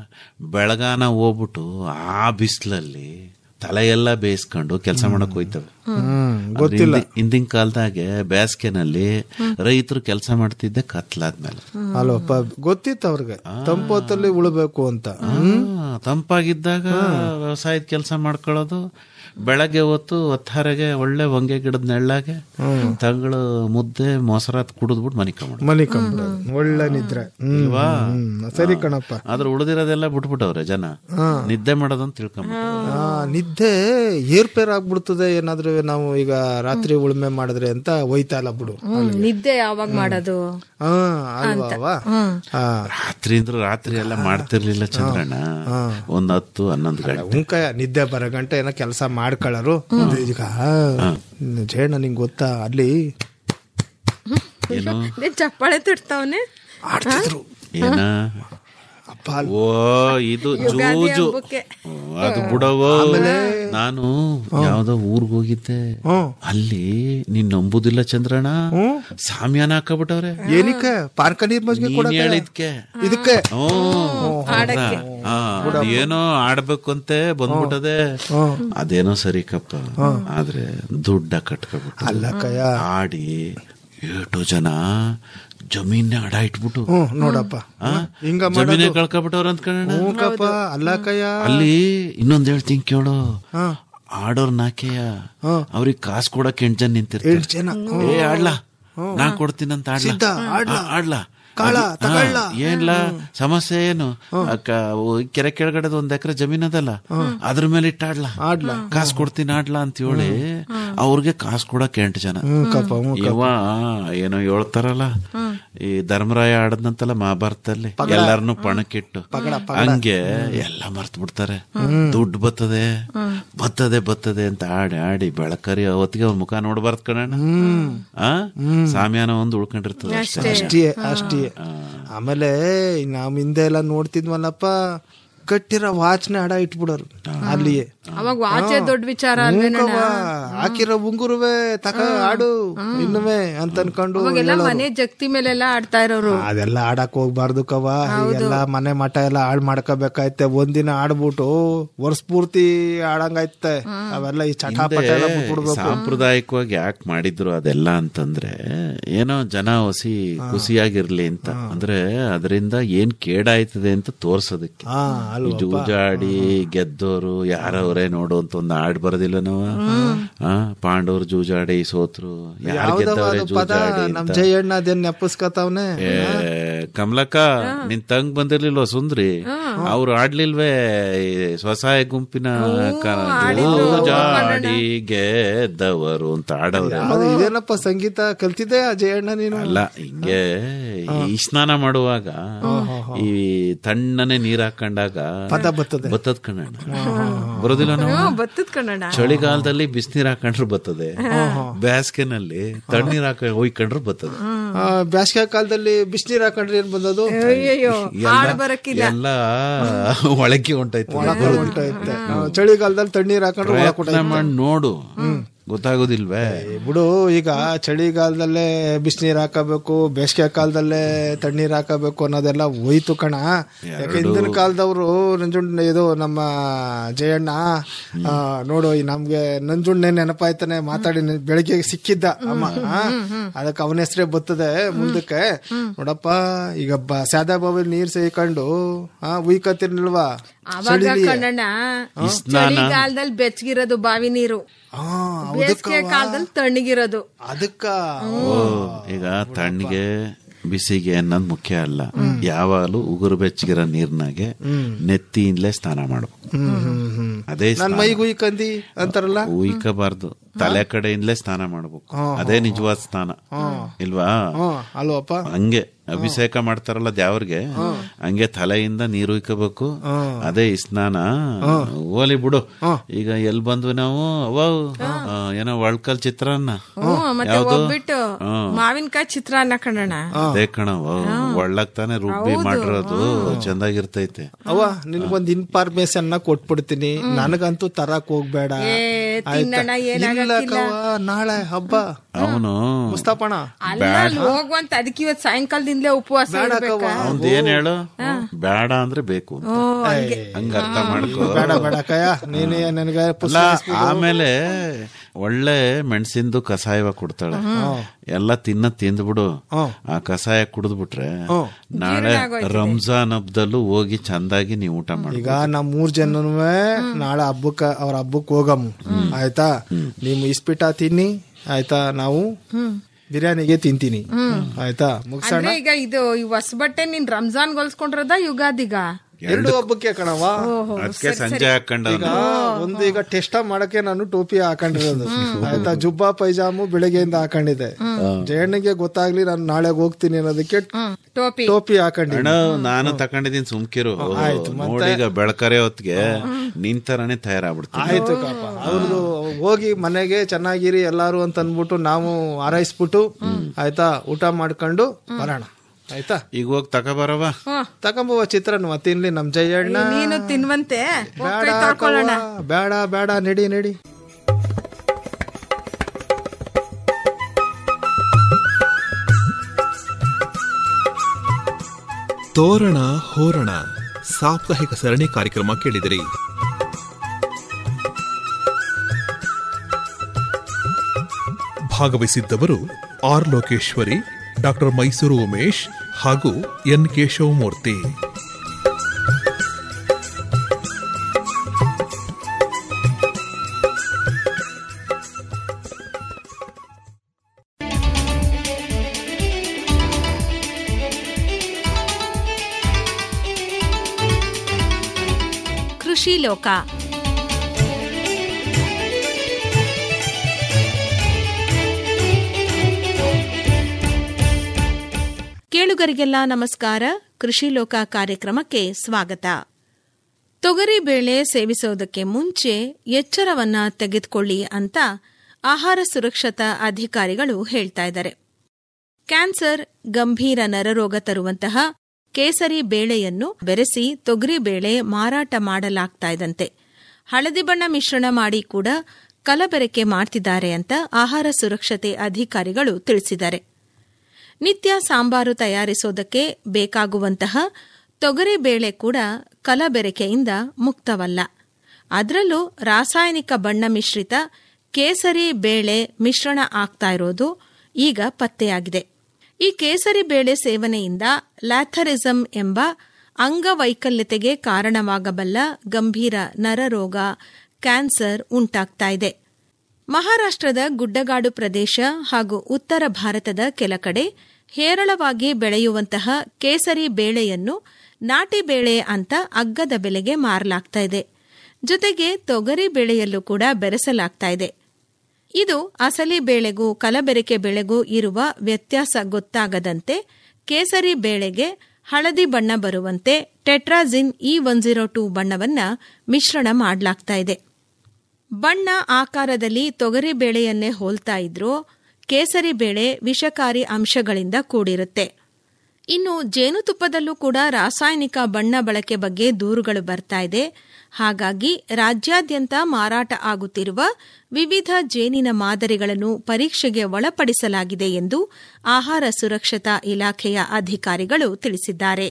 K: ಬೆಳಗಾನ ಹೋಗ್ಬಿಟ್ಟು ಆ ಬಿಸಿಲಲ್ಲಿ ತಲೆ ಎಲ್ಲ ಬೇಯಿಸ್ಕೊಂಡು ಕೆಲಸ ಮಾಡಕ್ ಹೋಯ್ತವೆ
L: ಗೊತ್ತಿಲ್ಲ.
K: ಹಿಂದಿನ ಕಾಲದಾಗೆ ಬೇಸಿಗೆನಲ್ಲಿ ರೈತರು ಕೆಲಸ ಮಾಡ್ತಿದ್ದೆ ಕತ್ಲಾದ್ಮೇಲೆ
L: ಅಲ್ವಪ್ಪ ಗೊತ್ತಿತ್ತು ಅವ್ರಿಗೆ ತಂಪೊತ್ತಲ್ಲಿ ಉಳ್ಬೇಕು ಅಂತ
K: ಆ, ತಂಪಾಗಿದ್ದಾಗ ವ್ಯವಸಾಯದ ಕೆಲಸ ಮಾಡ್ಕೊಳ್ಳೋದು ಬೆಳಗ್ಗೆ ಹೊತ್ತು ಹೊತ್ತಾರೆಗೆ ಒಳ್ಳೆ ಹೊಂಗೆ ಗಿಡದ ನೆಳ್ಳಾಗೆ ತಂಗಳು ಮುದ್ದೆ ಮೊಸರಾತ್ ಕುಡಿದ್ಬಿಟ್ಟು ಮನಿ ಕಮ್ಮ
L: ಮನಿ ಕಂಬ ಒಳ್ಳೆ ನಿದ್ರೆ ಹ್ಮ್,
K: ಇಲ್ವಾ?
L: ಹ್ಮ್, ಸರಿ ಕಣಪ್ಪ
K: ಆದ್ರೆ ಉಳಿದಿರೋದೆಲ್ಲ ಬಿಟ್ಬಿಟ್ಟವ್ರೆ ಜನ ನಿದ್ದೆ ಮಾಡೋದಂತ ತಿಳ್ಕೊಂಬ
L: ಆ, ನಿದ್ದೆ ಏರ್ಪೇರ್ ಆಗ್ಬಿಡ್ತದೆ ಏನಾದ್ರೂ ನಾವು ಈಗ ರಾತ್ರಿ ಉಳುಮೆ ಮಾಡಿದ್ರೆ ಅಂತ ಒಯ್ತಾ ಇಲ್ಲ ಬಿಡು
C: ಹ್ಮ್, ನಿದ್ದೆ ಯಾವಾಗ ಮಾಡೋದು
L: ಹಾ ಅಲ್ವಾ ಹಾ
K: ರಾತ್ರಿ ಅಂದ್ರೆ ರಾತ್ರಿ ಎಲ್ಲ ಮಾಡ್ತಿರ್ಲಿಲ್ಲ ಚಂದ್ರಣ್ಣ ಒಂದ್ ಹತ್ತು ಹನ್ನೊಂದು ಗಂಟೆ
L: ಉಂಕಯ ನಿದ್ದೆ ಬರೋ ಗಂಟೆ ಏನೋ ಕೆಲಸ ಮಾಡ್ಕೊಳ್ಳೋರು ಈಗ ಜೇಣ ನಿಂಗೆ ಗೊತ್ತಾ ಅಲ್ಲಿ
K: ಏನು
C: ನೀನ್ ಚಪ್ಪಾಳೆ ತಿಡ್ತಾವನೆ
L: ಆಡ್ತಿದ್ರು
K: ಏನ
L: ಅಪ್ಪ ಅಲ್ಲಿ
K: ಓ ಇದು
C: ಯುಗಾದಿ
K: ಜೂಜು
C: ಹಬ್ಬಕ್ಕೆ.
K: ಓ, ಅದು ಬಿಡವೋ ನಾನು ಯಾವ್ದೋ ಊರ್ಗ್ ಹೋಗಿದ್ದೆ ಅಲ್ಲಿ ನೀನ್ ನಂಬುದಿಲ್ಲ ಚಂದ್ರಣ್ಣ ಸಾಮ್ಯಾನ ಹಾಕಬಿಟ್ಟವ್ರೆ
L: ಏನಕ್ಕೆ ಪಾರ್ಕ ನೀರ್ ಮಜ್ಗೆ
K: ನೀನ್
L: ಕೊಡಕ್ಕೆ
K: ಹೇಳಿದ್ಕೆ
L: ಇದಕ್ಕೆ
K: ಹ್ಮ್. ಹೌದಾ? ಹಾ, ಅದೇನೋ ಆಡ್ಬೇಕಂತೆ ಬಂದ್ಬಿಟ್ಟದೆ ಅದೇನೋ ಸರಿ ಕಪ್ಪ ಆದ್ರೆ ದುಡ್ಡ ಕಟ್ಕೊಬಿಟ್ಟು
L: ಅಲ್ಲ ಕಯ್ಯ
K: ಆಡಿ ಏಟು ಜನ ಜಮೀನ್ ಅಡ ಇಟ್ಬಿಟ್ಟು
L: ಹ್ಮ್ ನೋಡಪ್ಪ
K: ಆ?
L: ಹಿಂಗ
K: ಜಮೀನೇ
L: ಮಾಡೋದು
K: ಕಳ್ಕೊಬಿಟ್ಟವ್ರ ಅಂತ
L: ಹ್ಞೂ ಕಪ್ಪ ಅಲ್ಲ ಕಯ್ಯ
K: ಅಲ್ಲಿ ಇನ್ನೊಂದ್ ಹೇಳ್ತೀನಿ ಕೇಳು ಆಡೋರ್ ನಾಕೆಯ ಅವ್ರಿಗೆ ಕಾಸು ಕೊಡಕ್ ಎಂಟ್ ಜನ ನಿಂತಿರ್ತಾರೆ
L: ಎಂಟ್ ಜನ
K: ಏ ಆಡ್ಲಾ ನಾ ಕೊಡ್ತೀನಂತ ಆಡ್ಲಾ
L: ಸಿದ್ಧ, ಆಡ್ಲಾ.
K: ಆ, ಆಡ್ಲಾ
L: ಕಾಳ,
K: ಅದು-
L: ತಗೊಳ್ಳ.
K: ಹಾ, ಏನ್ಲ ಸಮಸ್ಯೆ ಏನು ಅಕ್ಕ, ಓ, ಕೆರೆ ಕೆಳಗಡೆ ಒಂದ್ ಎಕರೆ ಜಮೀನ್ ಅದಲ್ಲ ಅದ್ರ ಮೇಲೆ ಇಟ್ಟು ಆಡ್ಲಾ
L: ಆಡ್ಲಾ.
K: ಕಾಸು ಕೊಡ್ತೀನಿ ಆಡ್ಲಾ ಅಂತ ಹೇಳಿ ಅವ್ರಿಗೆ ಕಾಸು ಕೊಡಕ್ ಎಂಟು ಜನ
L: ಹ್ಮ್ ಕಪ್ಪ ಹ್ಞೂ
K: ಇವ ಏನೋ ಹೇಳ್ತಾರಲ್ಲ ಈ ಧರ್ಮರಾಯ ಆಡದ್ನಂತಲ್ಲ ಮಹಾಭಾರತದಲ್ಲಿ ಎಲ್ಲಾರನು ಪಣಕ್ಕಿಟ್ಟು ಹಂಗೆ ಎಲ್ಲ ಮರ್ತ್ ಬಿಡ್ತಾರೆ ದುಡ್ಡು ಬರ್ತದೆ ಬರ್ತದೆ ಬರ್ತದೆ ಅಂತ ಆಡಿ ಆಡಿ ಬೆಳಕರಿ ಅವತ್ತಿಗೆ ಅವ್ನ ಮುಖ ನೋಡ್ಬಾರ್ದು ಕಣ ಆ ಸಾಮ್ಯಾನ ಒಂದು ಉಳ್ಕೊಂಡಿರ್ತದೆ ಅಷ್ಟೇ
L: ಅಷ್ಟೇ ಅಷ್ಟೇ ಆಮೇಲೆ ನಾವ್ ಹಿಂದೆ ಎಲ್ಲ ನೋಡ್ತಿದ್ವಲ್ಲಪ್ಪ ಕಟ್ಟಿರೋ ವಾಚ್ನೆ ಅಡ ಇಟ್ಬಿಡೋರು ಅಲ್ಲಿಯೇ
C: ಅವಾಗ ವಾಚೆ ದೊಡ್ಡ ವಿಚಾರ ಅಲ್ವೇನಣ್ಣ
L: ಹ್ಞೂಕವ್ವ, ಹಾಕಿರೋ ಉಂಗುರುವೆ ತಕ ಆಡು ಇನ್ನುವೆ ಅಂತ ಅನ್ಕೊಂಡು
C: ಅವಾಗೆಲ್ಲ
L: ಹೇಳೋರು.
C: ಮನೆ ಜಗ್ತಿ ಮೇಲೆಲ್ಲ ಆಡ್ತಾ ಇರೋರು
L: ಅದೆಲ್ಲ ಆಡಕ್ ಹೋಗ್ಬಾರ್ದು ಕವ ಎಲ್ಲ ಮನೆ ಮಠ ಎಲ್ಲ ಹಾಳ್ ಮಾಡ್ಕೋಬೇಕಾಯ್ತೆ ಒಂದಿನ ಆಡ್ಬಿಟ್ಟು ವರ್ಷ ಪೂರ್ತಿ ಆಡಂಗಾಯ್ತೆ ಅವೆಲ್ಲ ಈ ಚಟಾಪಟ ಎಲ್ಲ ಬಿಟ್ಬಿಡ್ಬೇಕು
K: ಸಾಂಪ್ರದಾಯಿಕವಾಗಿ ಯಾಕೆ ಮಾಡಿದ್ರು ಅದೆಲ್ಲ ಅಂತಂದ್ರೆ ಏನೋ ಜನ ಹೊಸಿ ಖುಷಿಯಾಗಿರ್ಲಿ ಅಂತ ಅಂದ್ರೆ ಅದರಿಂದ ಏನ್ ಕೇಡಾಯ್ತದೆ ಅಂತ ತೋರ್ಸೋದಕ್ಕೆ
L: ಹಾ
K: ಈ
L: ಅಲ್ವಾ
K: ಜೂಜಾಡಿ ಗೆದ್ದೋರು ಯಾರವ್ರೆ ನೋಡು ಅಂತ ಒಂದು ಹಾಡ್ ಬರೋದಿಲ್ಲ ನಾವು ಆ ಪಾಂಡವರು ಜೂಜಾಡಿ ಸೋತ್ರು ಯಾರು
L: ಯಾವ್ದವ
K: ಗೆದ್ದವ್ರೆ
L: ಅದು ಪದ
K: ಜೂಜಾಡಿ
L: ನಮ್
K: ಅಂತ
L: ಜಯಣ್ಣ ಅದೇನ್ ನೆಪಸ್ಕತಾವ್ನೆ
K: ಏ ಕಮಲಕ್ಕ ನಿನ್ ತಂಗ್ ಬಂದಿರ್ಲಿಲ್ವ ಸುಂದ್ರಿ ಅವ್ರು ಆಡ್ಲಿಲ್ವೇ ಈ ಸ್ವಸಹಾಯ ಗುಂಪಿನ ಕ- ಜೂಜಾಡಿ ಗೆದ್ದವರು ಅಂತ ಆಡವ್ರೆ
L: ಅದು ಇದೇನಪ್ಪ ಸಂಗೀತ ಕಲ್ತಿದ್ದೆ ಆ ಜಯಣ್ಣ ನೀನು
K: ಅಲ್ಲ ಹಿಂಗೆ ಈ ಸ್ನಾನ ಮಾಡುವಾಗ ಈ ತಣ್ಣನೆ ನೀರ್ ಹಾಕೊಂಡಾಗ
L: ಪದ ಬರ್ತದೆ.
K: ಬತ್ತದ ಕಣ್ಣಣ್ಣ ಬರೋದಿಲ್ಲ ನಾವು
C: ಹ್ಮ್, ಬತ್ತದ ಕಣಣ್ಣ
K: ಚಳಿಗಾಲದಲ್ಲಿ ಬಿಸಿನೀರ್ ಹಾಕೊಂಡ್ರು ಬರ್ತದೆ ಬೇಸಿಗೆನಲ್ಲಿ ತಣ್ಣೀರ್ ಹಾಕ ಹೋಯ್ಕೊಂಡ್ರು ಬರ್ತದೆ
L: ಆ, ಬ್ಯಾಸ್ಗೆ ಕಾಲದಲ್ಲಿ ಬಿಸಿನೀರ್ ಹಾಕೊಂಡ್ರೆ ಏನ್ ಬಂದದು
C: ಅಯ್ಯಯ್ಯೋ ಹಾಳು ಬರಕ್ಕಿಲ್ಲ
K: ಎಲ್ಲ ಒಳಗೆ ಹೊಂಟೈತೆ
L: ಒಳಗೆ ಹೊಂಟೈತೆ. ಆ, ಚಳಿಗಾಲದಲ್ಲಿ ತಣ್ಣೀರ್ ಹಾಕೊಂಡ್ರೆ ಒಳಗೆ
K: ಪ್ರಯತ್ನ ಮಾಡಿ ನೋಡು ಗೊತ್ತಾಗೋದಿಲ್ವೇ
L: ಬಿಡು ಈಗ ಚಳಿಗಾಲದಲ್ಲೇ ಬಿಸಿನೀರ್ ಹಾಕಬೇಕು ಬೇಸಿಗೆ ಕಾಲದಲ್ಲೇ ತಣ್ಣೀರ್ ಹಾಕಬೇಕು ಅನ್ನೋದೆಲ್ಲ ಹೋಯ್ತು ಕಣ ಯಾಕೆ ಹಿಂದಿನ ಕಾಲದವರು ನಂಜುಂಡ್ ಇದು ನಮ್ಮ ಜಯಣ್ಣ ಆ, ನೋಡು ಈ ನಮ್ಗೆ ನಂಜುಂಡ್ನೆ ನೆನಪಾಯ್ತಾನೆ ಮಾತಾಡಿ ನೆ- ಬೆಳಿಗ್ಗೆ ಸಿಕ್ಕಿದ್ದ ಅಮ್ಮ ಆ, ಅದಕ್ಕೆ ಅವನ ಹೆಸರೇ ಬರ್ತದೆ ಮುಂದಕ್ಕೆ ನೋಡಪ್ಪ ಈಗ ಬ ಸಾದಾ ಬಾವಿ ನೀರ್ ಸೇಯ್ಕೊಂಡು ಆ ಉಯ್ಕತ್ತಿರ್ಲಿಲ್ವಾ
C: ಅವಾಗ ಕಣ್ಣಣ್ಣ ಚಳಿಗಾಲದಲ್ಲಿ ಬೆಚ್ಚಗಿರೋದು ಬಾವಿ ನೀರು ಬೇಸಿಗೆ ಕಾಲದಲ್ಲಿ ತಣ್ಣಗಿರೋದು
L: ಅದಕ್ಕ
K: ಓ ಈಗ ತಣ್ಣಗೆ ಬಿಸಿಗೆ ಅನ್ನೋದು ಮುಖ್ಯ ಅಲ್ಲ ಯಾವಾಗಲೂ ಉಗುರು ಬೆಚ್ಚಗಿರೋ ನೀರ್ನಾಗೆ ನೆತ್ತಿಯಿಂದಲೇ ಸ್ನಾನ ಮಾಡ್ಬೇಕು ಅದೇ
L: ನನ್ ಮೈಗೆ ಉಯ್ಕಂದಿ ಅಂತಾರಲ್ಲ
K: ಉಯ್ಕಬಾರ್ದು ತಲೆ ಕಡೆಯಿಂದಲೇ ಸ್ನಾನ ಮಾಡ್ಬೇಕು ಅದೇ ನಿಜವಾದ ಸ್ನಾನ ಇಲ್ವಾ
L: ಹ್ಮ್ ಅಲ್ವಪ್ಪ
K: ಹಂಗೆ ಅಭಿಷೇಕ ಮಾಡ್ತಾರಲ್ಲ ದೇವ್ರಿಗೆ ಹಂಗೆ ತಲೆಯಿಂದ ನೀರು ಉಯ್ಕೋಬೇಕು ಅದೇ ಈ ಸ್ನಾನ ಓಲಿ ಬಿಡು ಈಗ ಎಲ್ ಬಂದ್ವಿ ನಾವು ಅವ ಆ, ಏನೋ ಒಳ್ಕಲ್ ಚಿತ್ರಾನ್ನ
C: ಹ್ಮ್ ಮತ್ತೆ
K: ಯಾವ್ದು
C: ಹೋಗ್ಬಿಟ್ಟು ಮಾವಿನಕಾಯಿ ಚಿತ್ರಾನ್ನ ಕಣ್ಣಣ್ಣ
K: ಅದೇ ಕಣವ ಒಳ್ಳಕ್ ತಾನೆ ರುಬ್ಬಿ ಮಾಡಿರೋದು ಚಂದಾಗಿರ್ತೈತೆ
L: ಅವ್ವ ನಿನ್ಗೊಂದ್ ಇನ್ಫಾರ್ಮೇಶನ್ ನ ಕೊಟ್ಬಿಡ್ತೀನಿ ನನಗಂತೂ ತರಕ್ ಹೋಗ್ಬೇಡ
C: ಏ ತಿನ್ನಣ
L: ಇಲ್ಲ ಕವ್ವ, ನಾಳೆ ಹಬ್ಬ
K: ಅವನು
L: ಮುಸ್ತಪಣ
C: ಅಲ್ಲ ಅಲ್ಲಿ ಹೋಗುವಂತ ಅದಕ್ಕೆ ಇವತ್ ಸಾಯಂಕಾಲದಿಂದಲೇ ಉಪವಾಸ ಇರ್ಬೇಕಾ?
K: ಅವ್ನ್ದ್ ಏನ್ ಹೇಳು ಬೇಡ ಅಂದ್ರೆ ಬೇಕು ಅಂತ. ಹಂಗ ಅರ್ಥ ಮಾಡ್ಕೋ
L: ಬೇಡ ಬೇಡ ಕಯ್ಯ ನೀನೇ ನನಗೆ
K: ಅಲ್ಲ
L: ಪುಸ್ತಕ
K: ಆಮೇಲೆ ಒಳ್ಳೆ ಮೆಣಸಿಂದು ಕಷಾಯವ ಕೊಡ್ತಾಳೆ ಎಲ್ಲ ತಿನ್ನ ತಿಂದ್ಬಿಡು ಆ ಕಷಾಯ ಕುಡಿದ್ಬಿಟ್ರೆ ನಾಳೆ ರಂಜಾನ್ ಹಬ್ಬದಲ್ಲೂ ಹೋಗಿ ಚಂದಾಗಿ ನೀವು ಊಟ ಮಾಡಿ
L: ಈಗ ನಮ್ ಮೂರ್ ಜನನು ನಾಳೆ ಹಬ್ಬಕ್ಕ ಅವ್ರ ಹಬ್ಬಕ್ ಹೋಗಮ್ ಆಯ್ತಾ ನೀವು ಇಸ್ಪಿಟ ತಿನ್ನಿ ಆಯ್ತಾ ನಾವು ಬಿರಿಯಾನಿಗೆ ತಿಂತೀನಿ ಆಯ್ತಾ ಮುಗ್ಸೋಣ
C: ಅಂದ್ರೆ ಈಗ ಇದು ಈ ಹೊಸ ಬಟ್ಟೆ ನೀನ್ ರಂಜಾನ್ ಹೊಲ್ಸ್ಕೊಂಡಿರೋದ ಯುಗಾದಿಗ
L: ಎರಡು ಹಬ್ಬಕ್ಕೆ ಕಣವ
K: ಅದಕ್ಕೆ ಸಂಜೆ ಹಾಕೊಂಡ
L: ಈಗ ಒಂದು ಈಗ ಟೆಸ್ಟ್ ಮಾಡಕ್ಕೆ ನಾನು ಟೋಪಿ ಹಾಕೊಂಡಿರೋದು ಆಯ್ತಾ ಜುಬ್ಬಾ ಪೈಜಾಮು ಬೆಳಗ್ಗೆಯಿಂದ ಹಾಕೊಂಡಿದ್ದೆ ಜಯಣ್ಣಗೆ ಗೊತ್ತಾಗ್ಲಿ ನಾನು ನಾಳೆ ಹೋಗ್ತೀನಿ ಅನ್ನೋದಕ್ಕೆ
C: ಟೋಪಿ
L: ಟೋಪಿ ಹಾಕೊಂಡಿದ್ದೆ
K: ಅಣ್ಣ ನಾನು ತಕೊಂಡಿದ್ದೀನಿ ಸುಮ್ಕಿರು ನೋಡಿ ಈಗ ಬೆಳಕರೆ ಹೊತ್ತಿಗೆ ನಿನ್ ತರಾನೇ ತಯಾರಾಗ್ಬಿಡ್ತೀನಿ
L: ಆಯ್ತು ಕಾಪ ಅವ್ರದ್ದು ಹೋಗಿ ಮನೆಗೆ ಚೆನ್ನಾಗಿರಿ ಎಲ್ಲಾರು ಅಂತ ಅನ್ಬಿಟ್ಟು ನಾವು ಹಾರೈಸ್ಬಿಟ್ಟು ಆಯ್ತಾ ಊಟ ಮಾಡ್ಕೊಂಡು ಬರೋಣ ಆಯ್ತಾ
K: ಈಗ ಹೋಗಿ ತಗೋಬರವ
L: ತಗೊಂಬವ ಚಿತ್ರಾನ್ನ ತಿನ್ಲಿ ನಮ್ ಜಯಣ್ಣ
C: ನೀನು ತಿನ್ವಂತೆ ಹೋಗ್
L: ಬೇಡ
C: ಕೈ ತೊಳ್ಕೊಳ್ಳೋಣ
L: ಕವ್ವ, ಬೇಡ ಬೇಡ ನಡಿ ನಡಿ
J: ತೋರಣ ಹೋರಣ ಸಾಪ್ತಾಹಿಕ ಸರಣಿ ಕಾರ್ಯಕ್ರಮ ಕೇಳಿದಿರಿ ಭಾಗವಹಿಸಿದ್ದವರು ಆರ್ ಲೋಕೇಶ್ವರಿ ಡಾಕ್ಟರ್ ಮೈಸೂರು ಉಮೇಶ್ ಹಾಗೂ ಎನ್ ಕೇಶವಮೂರ್ತಿ
M: ಕೃಷಿ ಲೋಕ ಕೇಳುಗರಿಗೆಲ್ಲ ನಮಸ್ಕಾರ ಕೃಷಿ ಲೋಕ ಕಾರ್ಯಕ್ರಮಕ್ಕೆ ಸ್ವಾಗತ ತೊಗರಿ ಬೇಳೆ ಸೇವಿಸೋದಕ್ಕೆ ಮುಂಚೆ ಎಚ್ಚರವನ್ನ ತೆಗೆದುಕೊಳ್ಳಿ ಅಂತ ಆಹಾರ ಸುರಕ್ಷತಾ ಅಧಿಕಾರಿಗಳು ಹೇಳ್ತಾ ಇದ್ದಾರೆ ಕ್ಯಾನ್ಸರ್ ಗಂಭೀರ ನರರೋಗ ತರುವಂತಹ ಕೇಸರಿ ಬೇಳೆಯನ್ನು ಬೆರೆಸಿ ತೊಗರಿ ಬೇಳೆ ಮಾರಾಟ ಮಾಡಲಾಗ್ತಾ ಇದಂತೆ ಹಳದಿ ಬಣ್ಣ ಮಿಶ್ರಣ ಮಾಡಿ ಕೂಡ ಕಲಬೆರಕೆ ಮಾಡ್ತಿದ್ದಾರೆ ಅಂತ ಆಹಾರ ಸುರಕ್ಷತೆ ಅಧಿಕಾರಿಗಳು ತಿಳಿಸಿದ್ದಾರೆ ನಿತ್ಯ ಸಾಂಬಾರು ತಯಾರಿಸೋದಕ್ಕೆ ಬೇಕಾಗುವಂತಹ ತೊಗರಿ ಬೇಳೆ ಕೂಡ ಕಲಬೆರಕೆಯಿಂದ ಮುಕ್ತವಲ್ಲ ಅದರಲ್ಲೂ ರಾಸಾಯನಿಕ ಬಣ್ಣ ಮಿಶ್ರಿತ ಕೇಸರಿ ಬೇಳೆ ಮಿಶ್ರಣ ಆಗ್ತಾ ಇರೋದು ಈಗ ಪತ್ತೆಯಾಗಿದೆ ಈ ಕೇಸರಿ ಬೇಳೆ ಸೇವನೆಯಿಂದ ಲ್ಯಾಥರಿಸಂ ಎಂಬ ಅಂಗವೈಕಲ್ಯತೆಗೆ ಕಾರಣವಾಗಬಲ್ಲ ಗಂಭೀರ ನರರೋಗ ಕ್ಯಾನ್ಸರ್ ಉಂಟಾಗ್ತಾ ಇದೆ ಮಹಾರಾಷ್ಟ್ರದ ಗುಡ್ಡಗಾಡು ಪ್ರದೇಶ ಹಾಗೂ ಉತ್ತರ ಭಾರತದ ಕೆಲ ಕಡೆ ಹೇರಳವಾಗಿ ಬೆಳೆಯುವಂತಹ ಕೇಸರಿ ಬೇಳೆಯನ್ನು ನಾಟಿ ಬೇಳೆ ಅಂತ ಅಗ್ಗದ ಬೆಲೆಗೆ ಮಾರಲಾಗ್ತಾ ಇದೆ ಜೊತೆಗೆ ತೊಗರಿ ಬೇಳೆಯಲ್ಲೂ ಕೂಡ ಬೆರೆಸಲಾಗ್ತಾ ಇದೆ ಇದು ಅಸಲಿ ಬೇಳೆಗೂ ಕಲಬೆರಕೆ ಬೆಳೆಗೂ ಇರುವ ವ್ಯತ್ಯಾಸ ಗೊತ್ತಾಗದಂತೆ ಕೇಸರಿ ಬೇಳೆಗೆ ಹಳದಿ ಬಣ್ಣ ಬರುವಂತೆ tartrazine E one zero two ಬಣ್ಣವನ್ನ ಮಿಶ್ರಣ ಮಾಡಲಾಗ್ತಾ ಇದೆ ಬಣ್ಣ ಆಕಾರದಲ್ಲಿ ತೊಗರಿ ಬೇಳೆಯನ್ನೇ ಹೋಲ್ತಾ ಇದ್ರೂ ಕೇಸರಿ ಬೇಳೆ ವಿಷಕಾರಿ ಅಂಶಗಳಿಂದ ಕೂಡಿರುತ್ತೆ ಇನ್ನು ಜೇನುತುಪ್ಪದಲ್ಲೂ ಕೂಡ ರಾಸಾಯನಿಕ ಬಣ್ಣ ಬಳಕೆ ಬಗ್ಗೆ ದೂರುಗಳು ಬರ್ತಾ ಇದೆ ಹಾಗಾಗಿ ರಾಜ್ಯಾದ್ಯಂತ ಮಾರಾಟ ಆಗುತ್ತಿರುವ ವಿವಿಧ ಜೇನಿನ ಮಾದರಿಗಳನ್ನು ಪರೀಕ್ಷೆಗೆ ಒಳಪಡಿಸಲಾಗಿದೆ ಎಂದು ಆಹಾರ ಸುರಕ್ಷತಾ ಇಲಾಖೆಯ ಅಧಿಕಾರಿಗಳು ತಿಳಿಸಿದ್ದಾರೆ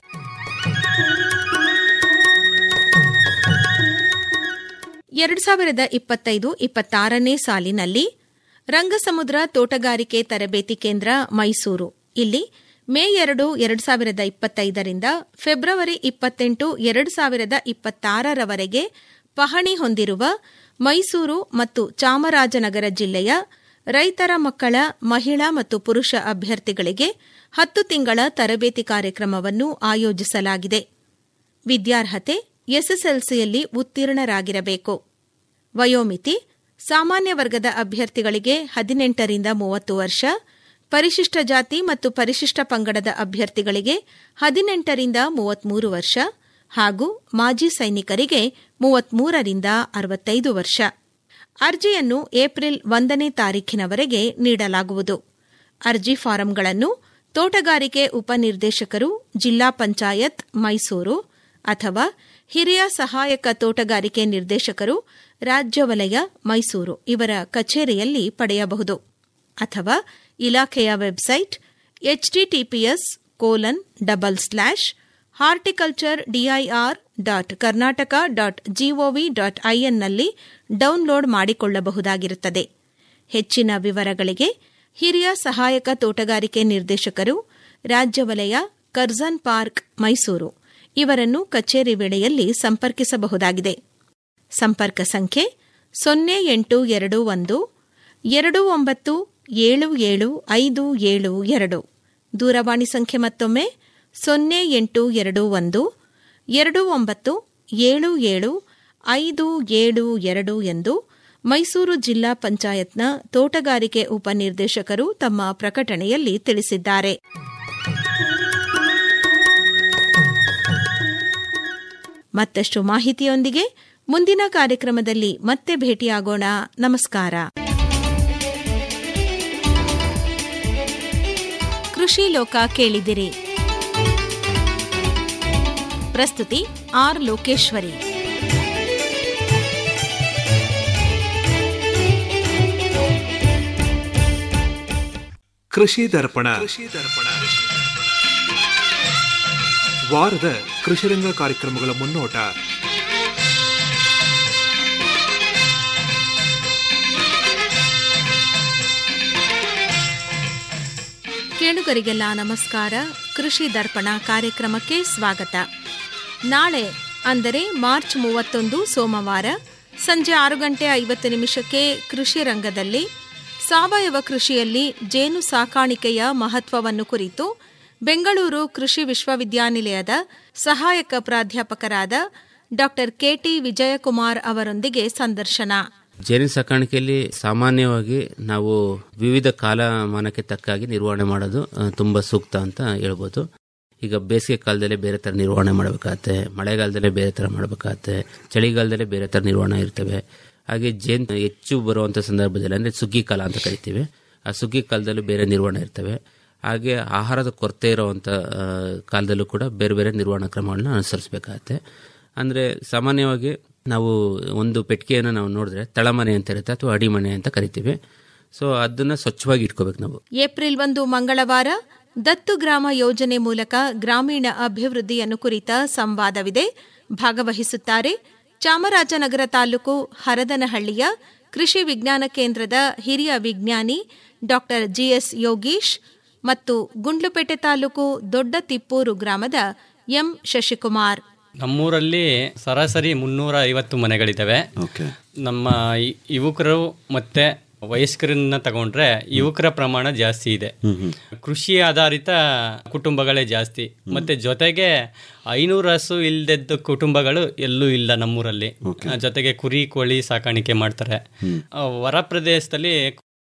M: ಎರಡು ಸಾವಿರದ ಇಪ್ಪತ್ತೈದು ಇಪ್ಪತ್ತಾರನೇ ಸಾಲಿನಲ್ಲಿ ರಂಗಸಮುದ್ರ ತೋಟಗಾರಿಕೆ ತರಬೇತಿ ಕೇಂದ್ರ ಮೈಸೂರು ಇಲ್ಲಿ ಮೇ ಎರಡು ಎರಡು ಸಾವಿರದ ಇಪ್ಪತ್ತೈದರಿಂದ ಫೆಬ್ರವರಿ ಇಪ್ಪತ್ತೆಂಟು ಎರಡು ಸಾವಿರದ ಇಪ್ಪತ್ತಾರರವರೆಗೆ ಪಹಣಿ ಹೊಂದಿರುವ ಮೈಸೂರು ಮತ್ತು ಚಾಮರಾಜನಗರ ಜಿಲ್ಲೆಯ ರೈತರ ಮಕ್ಕಳ ಮಹಿಳಾ ಮತ್ತು ಪುರುಷ ಅಭ್ಯರ್ಥಿಗಳಿಗೆ ಹತ್ತು ತಿಂಗಳ ತರಬೇತಿ ಕಾರ್ಯಕ್ರಮವನ್ನು ಆಯೋಜಿಸಲಾಗಿದೆ ವಿದ್ಯಾರ್ಹತೆ ಎಸ್ಎಸ್ಎಲ್ಸಿಯಲ್ಲಿ ಉತ್ತೀರ್ಣರಾಗಿರಬೇಕು ವಯೋಮಿತಿ ಸಾಮಾನ್ಯ ವರ್ಗದ ಅಭ್ಯರ್ಥಿಗಳಿಗೆ ಹದಿನೆಂಟರಿಂದ ಮೂವತ್ತು ವರ್ಷ ಪರಿಶಿಷ್ಟ ಜಾತಿ ಮತ್ತು ಪರಿಶಿಷ್ಟ ಪಂಗಡದ ಅಭ್ಯರ್ಥಿಗಳಿಗೆ ಹದಿನೆಂಟರಿಂದ ಮೂವತ್ಮೂರು ವರ್ಷ ಹಾಗೂ ಮಾಜಿ ಸೈನಿಕರಿಗೆ ಮೂವತ್ಮೂರರಿಂದ ಅರವತ್ತೈದು ವರ್ಷ ಅರ್ಜಿಯನ್ನು ಏಪ್ರಿಲ್ ಒಂದನೇ ತಾರೀಖಿನವರೆಗೆ ನೀಡಲಾಗುವುದು ಅರ್ಜಿ ಫಾರಂಗಳನ್ನು ತೋಟಗಾರಿಕೆ ಉಪನಿರ್ದೇಶಕರು ಜಿಲ್ಲಾ ಪಂಚಾಯತ್ ಮೈಸೂರು ಅಥವಾ ಹಿರಿಯ ಸಹಾಯಕ ತೋಟಗಾರಿಕೆ ನಿರ್ದೇಶಕರು ರಾಜ್ಯ ವಲಯ ಮೈಸೂರು ಇವರ ಕಚೇರಿಯಲ್ಲಿ ಪಡೆಯಬಹುದು ಅಥವಾ ಇಲಾಖೆಯ website HTTPS colon double slash horticulture DIR dot Karnataka dot GOV dot ಐಎನ್ನಲ್ಲಿ ಡೌನ್ಲೋಡ್ ಮಾಡಿಕೊಳ್ಳಬಹುದಾಗಿರುತ್ತದೆ ಹೆಚ್ಚಿನ ವಿವರಗಳಿಗೆ ಹಿರಿಯ ಸಹಾಯಕ ತೋಟಗಾರಿಕೆ ನಿರ್ದೇಶಕರು ರಾಜ್ಯ ವಲಯ ಕರ್ಜನ್ ಪಾರ್ಕ್ ಮೈಸೂರು ಇವರನ್ನು ಕಚೇರಿ ವೇಳೆಯಲ್ಲಿ ಸಂಪರ್ಕಿಸಬಹುದಾಗಿದೆ ಸಂಪರ್ಕ ಸಂಖ್ಯೆ ಸೊನ್ನೆ ಎಂಟು ಎರಡು ಒಂದು ಎರಡು ಒಂಬತ್ತು ಏಳು ಏಳು ಐದು ಏಳು ಎರಡು ದೂರವಾಣಿ ಸಂಖ್ಯೆ ಮತ್ತೊಮ್ಮೆ ಸೊನ್ನೆ ಎಂಟು ಎರಡು ಒಂದು ಎರಡು ಒಂಬತ್ತು ಏಳು ಏಳು ಐದು ಏಳು ಎರಡು ಎಂದು ಮೈಸೂರು ಜಿಲ್ಲಾ ಪಂಚಾಯತ್ನ ತೋಟಗಾರಿಕೆ ಉಪನಿರ್ದೇಶಕರು ತಮ್ಮ ಪ್ರಕಟಣೆಯಲ್ಲಿ ತಿಳಿಸಿದ್ದಾರೆ ಮತ್ತಷ್ಟು ಮಾಹಿತಿಯೊಂದಿಗೆ ಮುಂದಿನ ಕಾರ್ಯಕ್ರಮದಲ್ಲಿ ಮತ್ತೆ ಭೇಟಿಯಾಗೋಣ ನಮಸ್ಕಾರ ಕೃಷಿ ಲೋಕ ಕೇಳಿದಿರಿ ಪ್ರಸ್ತುತಿ ಆರ್ ಲೋಕೇಶ್ವರಿ
J: ಕೃಷಿ ದರ್ಪಣ ವಾರದ ಕೃಷಿರಂಗ ಕಾರ್ಯಕ್ರಮಗಳ ಮುನ್ನೋಟ
M: ಕೇಳುಗರಿಗೆಲ್ಲ ನಮಸ್ಕಾರ ಕೃಷಿ ದರ್ಪಣ ಕಾರ್ಯಕ್ರಮಕ್ಕೆ ಸ್ವಾಗತ ನಾಳೆ ಅಂದರೆ ಮಾರ್ಚ್ ಮೂವತ್ತೊಂದು ಸೋಮವಾರ ಸಂಜೆ ಆರು ಗಂಟೆ ಐವತ್ತು ನಿಮಿಷಕ್ಕೆ ಕೃಷಿ ರಂಗದಲ್ಲಿ ಸಾವಯವ ಕೃಷಿಯಲ್ಲಿ ಜೇನು ಸಾಕಾಣಿಕೆಯ ಮಹತ್ವವನ್ನು ಕುರಿತು ಬೆಂಗಳೂರು ಕೃಷಿ ವಿಶ್ವವಿದ್ಯಾನಿಲಯದ ಸಹಾಯಕ ಪ್ರಾಧ್ಯಾಪಕರಾದ ಡಾಕ್ಟರ್ ಕೆಟಿ ವಿಜಯಕುಮಾರ್ ಅವರೊಂದಿಗೆ ಸಂದರ್ಶನ
N: ಜೇನು ಸಾಕಾಣಿಕೆಯಲ್ಲಿ ಸಾಮಾನ್ಯವಾಗಿ ನಾವು ವಿವಿಧ ಕಾಲಮಾನಕ್ಕೆ ತಕ್ಕಾಗಿ ನಿರ್ವಹಣೆ ಮಾಡೋದು ಆ, ತುಂಬಾ ಸೂಕ್ತ ಅಂತ ಹೇಳ್ಬೋದು ಈಗ ಬೇಸಿಗೆ ಕಾಲದಲ್ಲಿ ಬೇರೆ ಥರ ನಿರ್ವಹಣೆ ಮಾಡಬೇಕಾಗತ್ತೆ ಮಳೆಗಾಲದಲ್ಲೇ ಬೇರೆ ಥರ ಮಾಡಬೇಕಾಗತ್ತೆ ಚಳಿಗಾಲದಲ್ಲೇ ಬೇರೆ ಥರ ನಿರ್ವಹಣೆ ಇರ್ತವೆ ಹಾಗೆ ಜೇನು ಹೆಚ್ಚು ಬರುವಂಥ ಸಂದರ್ಭದಲ್ಲಿ ಅಂದರೆ ಸುಗ್ಗಿ ಕಾಲ ಅಂತ ಕರಿತೀವಿ ಆ ಸುಗ್ಗಿ ಕಾಲದಲ್ಲೂ ಬೇರೆ ನಿರ್ವಹಣೆ ಇರ್ತವೆ ಹಾಗೆ ಆಹಾರದ ಕೊರತೆ ಇರುವಂಥ ಆ, ಕಾಲದಲ್ಲೂ ಕೂಡ ಬೇರೆ ಬೇರೆ ನಿರ್ವಹಣಾ ಕ್ರಮಗಳನ್ನ ಅನುಸರಿಸಬೇಕಾಗತ್ತೆ ಅಂದರೆ ಸಾಮಾನ್ಯವಾಗಿ ನಾವು ಒಂದು ಪೆಟ್ಟಿಗೆಯನ್ನು ನಾವು ನೋಡಿದ್ರೆ ತಳಮನೆ ಅಂತ ಇರುತ್ತೆ ಅಥವಾ ಅಡಿಮನೆ ಅಂತ ಕರಿತೀವಿ ಸೊ ಅದನ್ನ ಸ್ವಚ್ಛವಾಗಿ ಇಟ್ಕೋಬೇಕು ನಾವು
M: ಏಪ್ರಿಲ್ ಒಂದು ಮಂಗಳವಾರ ದತ್ತು ಗ್ರಾಮ ಯೋಜನೆ ಮೂಲಕ ಗ್ರಾಮೀಣ ಅಭಿವೃದ್ಧಿಯನ್ನು ಕುರಿತ ಸಂವಾದವಿದೆ ಭಾಗವಹಿಸುತ್ತಾರೆ ಚಾಮರಾಜನಗರ ತಾಲೂಕು ಹರದನಹಳ್ಳಿಯ ಕೃಷಿ ವಿಜ್ಞಾನ ಕೇಂದ್ರದ ಹಿರಿಯ ವಿಜ್ಞಾನಿ ಡಾಕ್ಟರ್ ಜಿಎಸ್ ಯೋಗೀಶ್ ಮತ್ತು ಗುಂಡ್ಲುಪೇಟೆ ತಾಲೂಕು ದೊಡ್ಡ ತಿಪ್ಪೂರು ಗ್ರಾಮದ ಎಂ ಶಶಿಕುಮಾರ್
O: ನಮ್ಮೂರಲ್ಲಿ ಸರಾಸರಿ ಮುನ್ನೂರ ಐವತ್ತು ಮನೆಗಳಿದ್ದಾವೆ ನಮ್ಮ ಈ- ಯುವಕರು ಮತ್ತೆ ವಯಸ್ಕರನ್ನ ತಗೊಂಡ್ರೆ ಯುವಕರ ಪ್ರಮಾಣ ಜಾಸ್ತಿ ಇದೆ ಕೃಷಿ ಆಧಾರಿತ ಕುಟುಂಬಗಳೇ ಜಾಸ್ತಿ ಮತ್ತೆ ಜೊತೆಗೆ ಐನೂರು ಹಸು ಇಲ್ದದ್ದು ಕುಟುಂಬಗಳು ಎಲ್ಲೂ ಇಲ್ಲ ನಮ್ಮೂರಲ್ಲಿ ಆ, ಜೊತೆಗೆ ಕುರಿ ಕೋಳಿ ಸಾಕಾಣಿಕೆ ಮಾಡ್ತಾರೆ ಆ, ಹೊರ ಪ್ರದೇಶದಲ್ಲಿ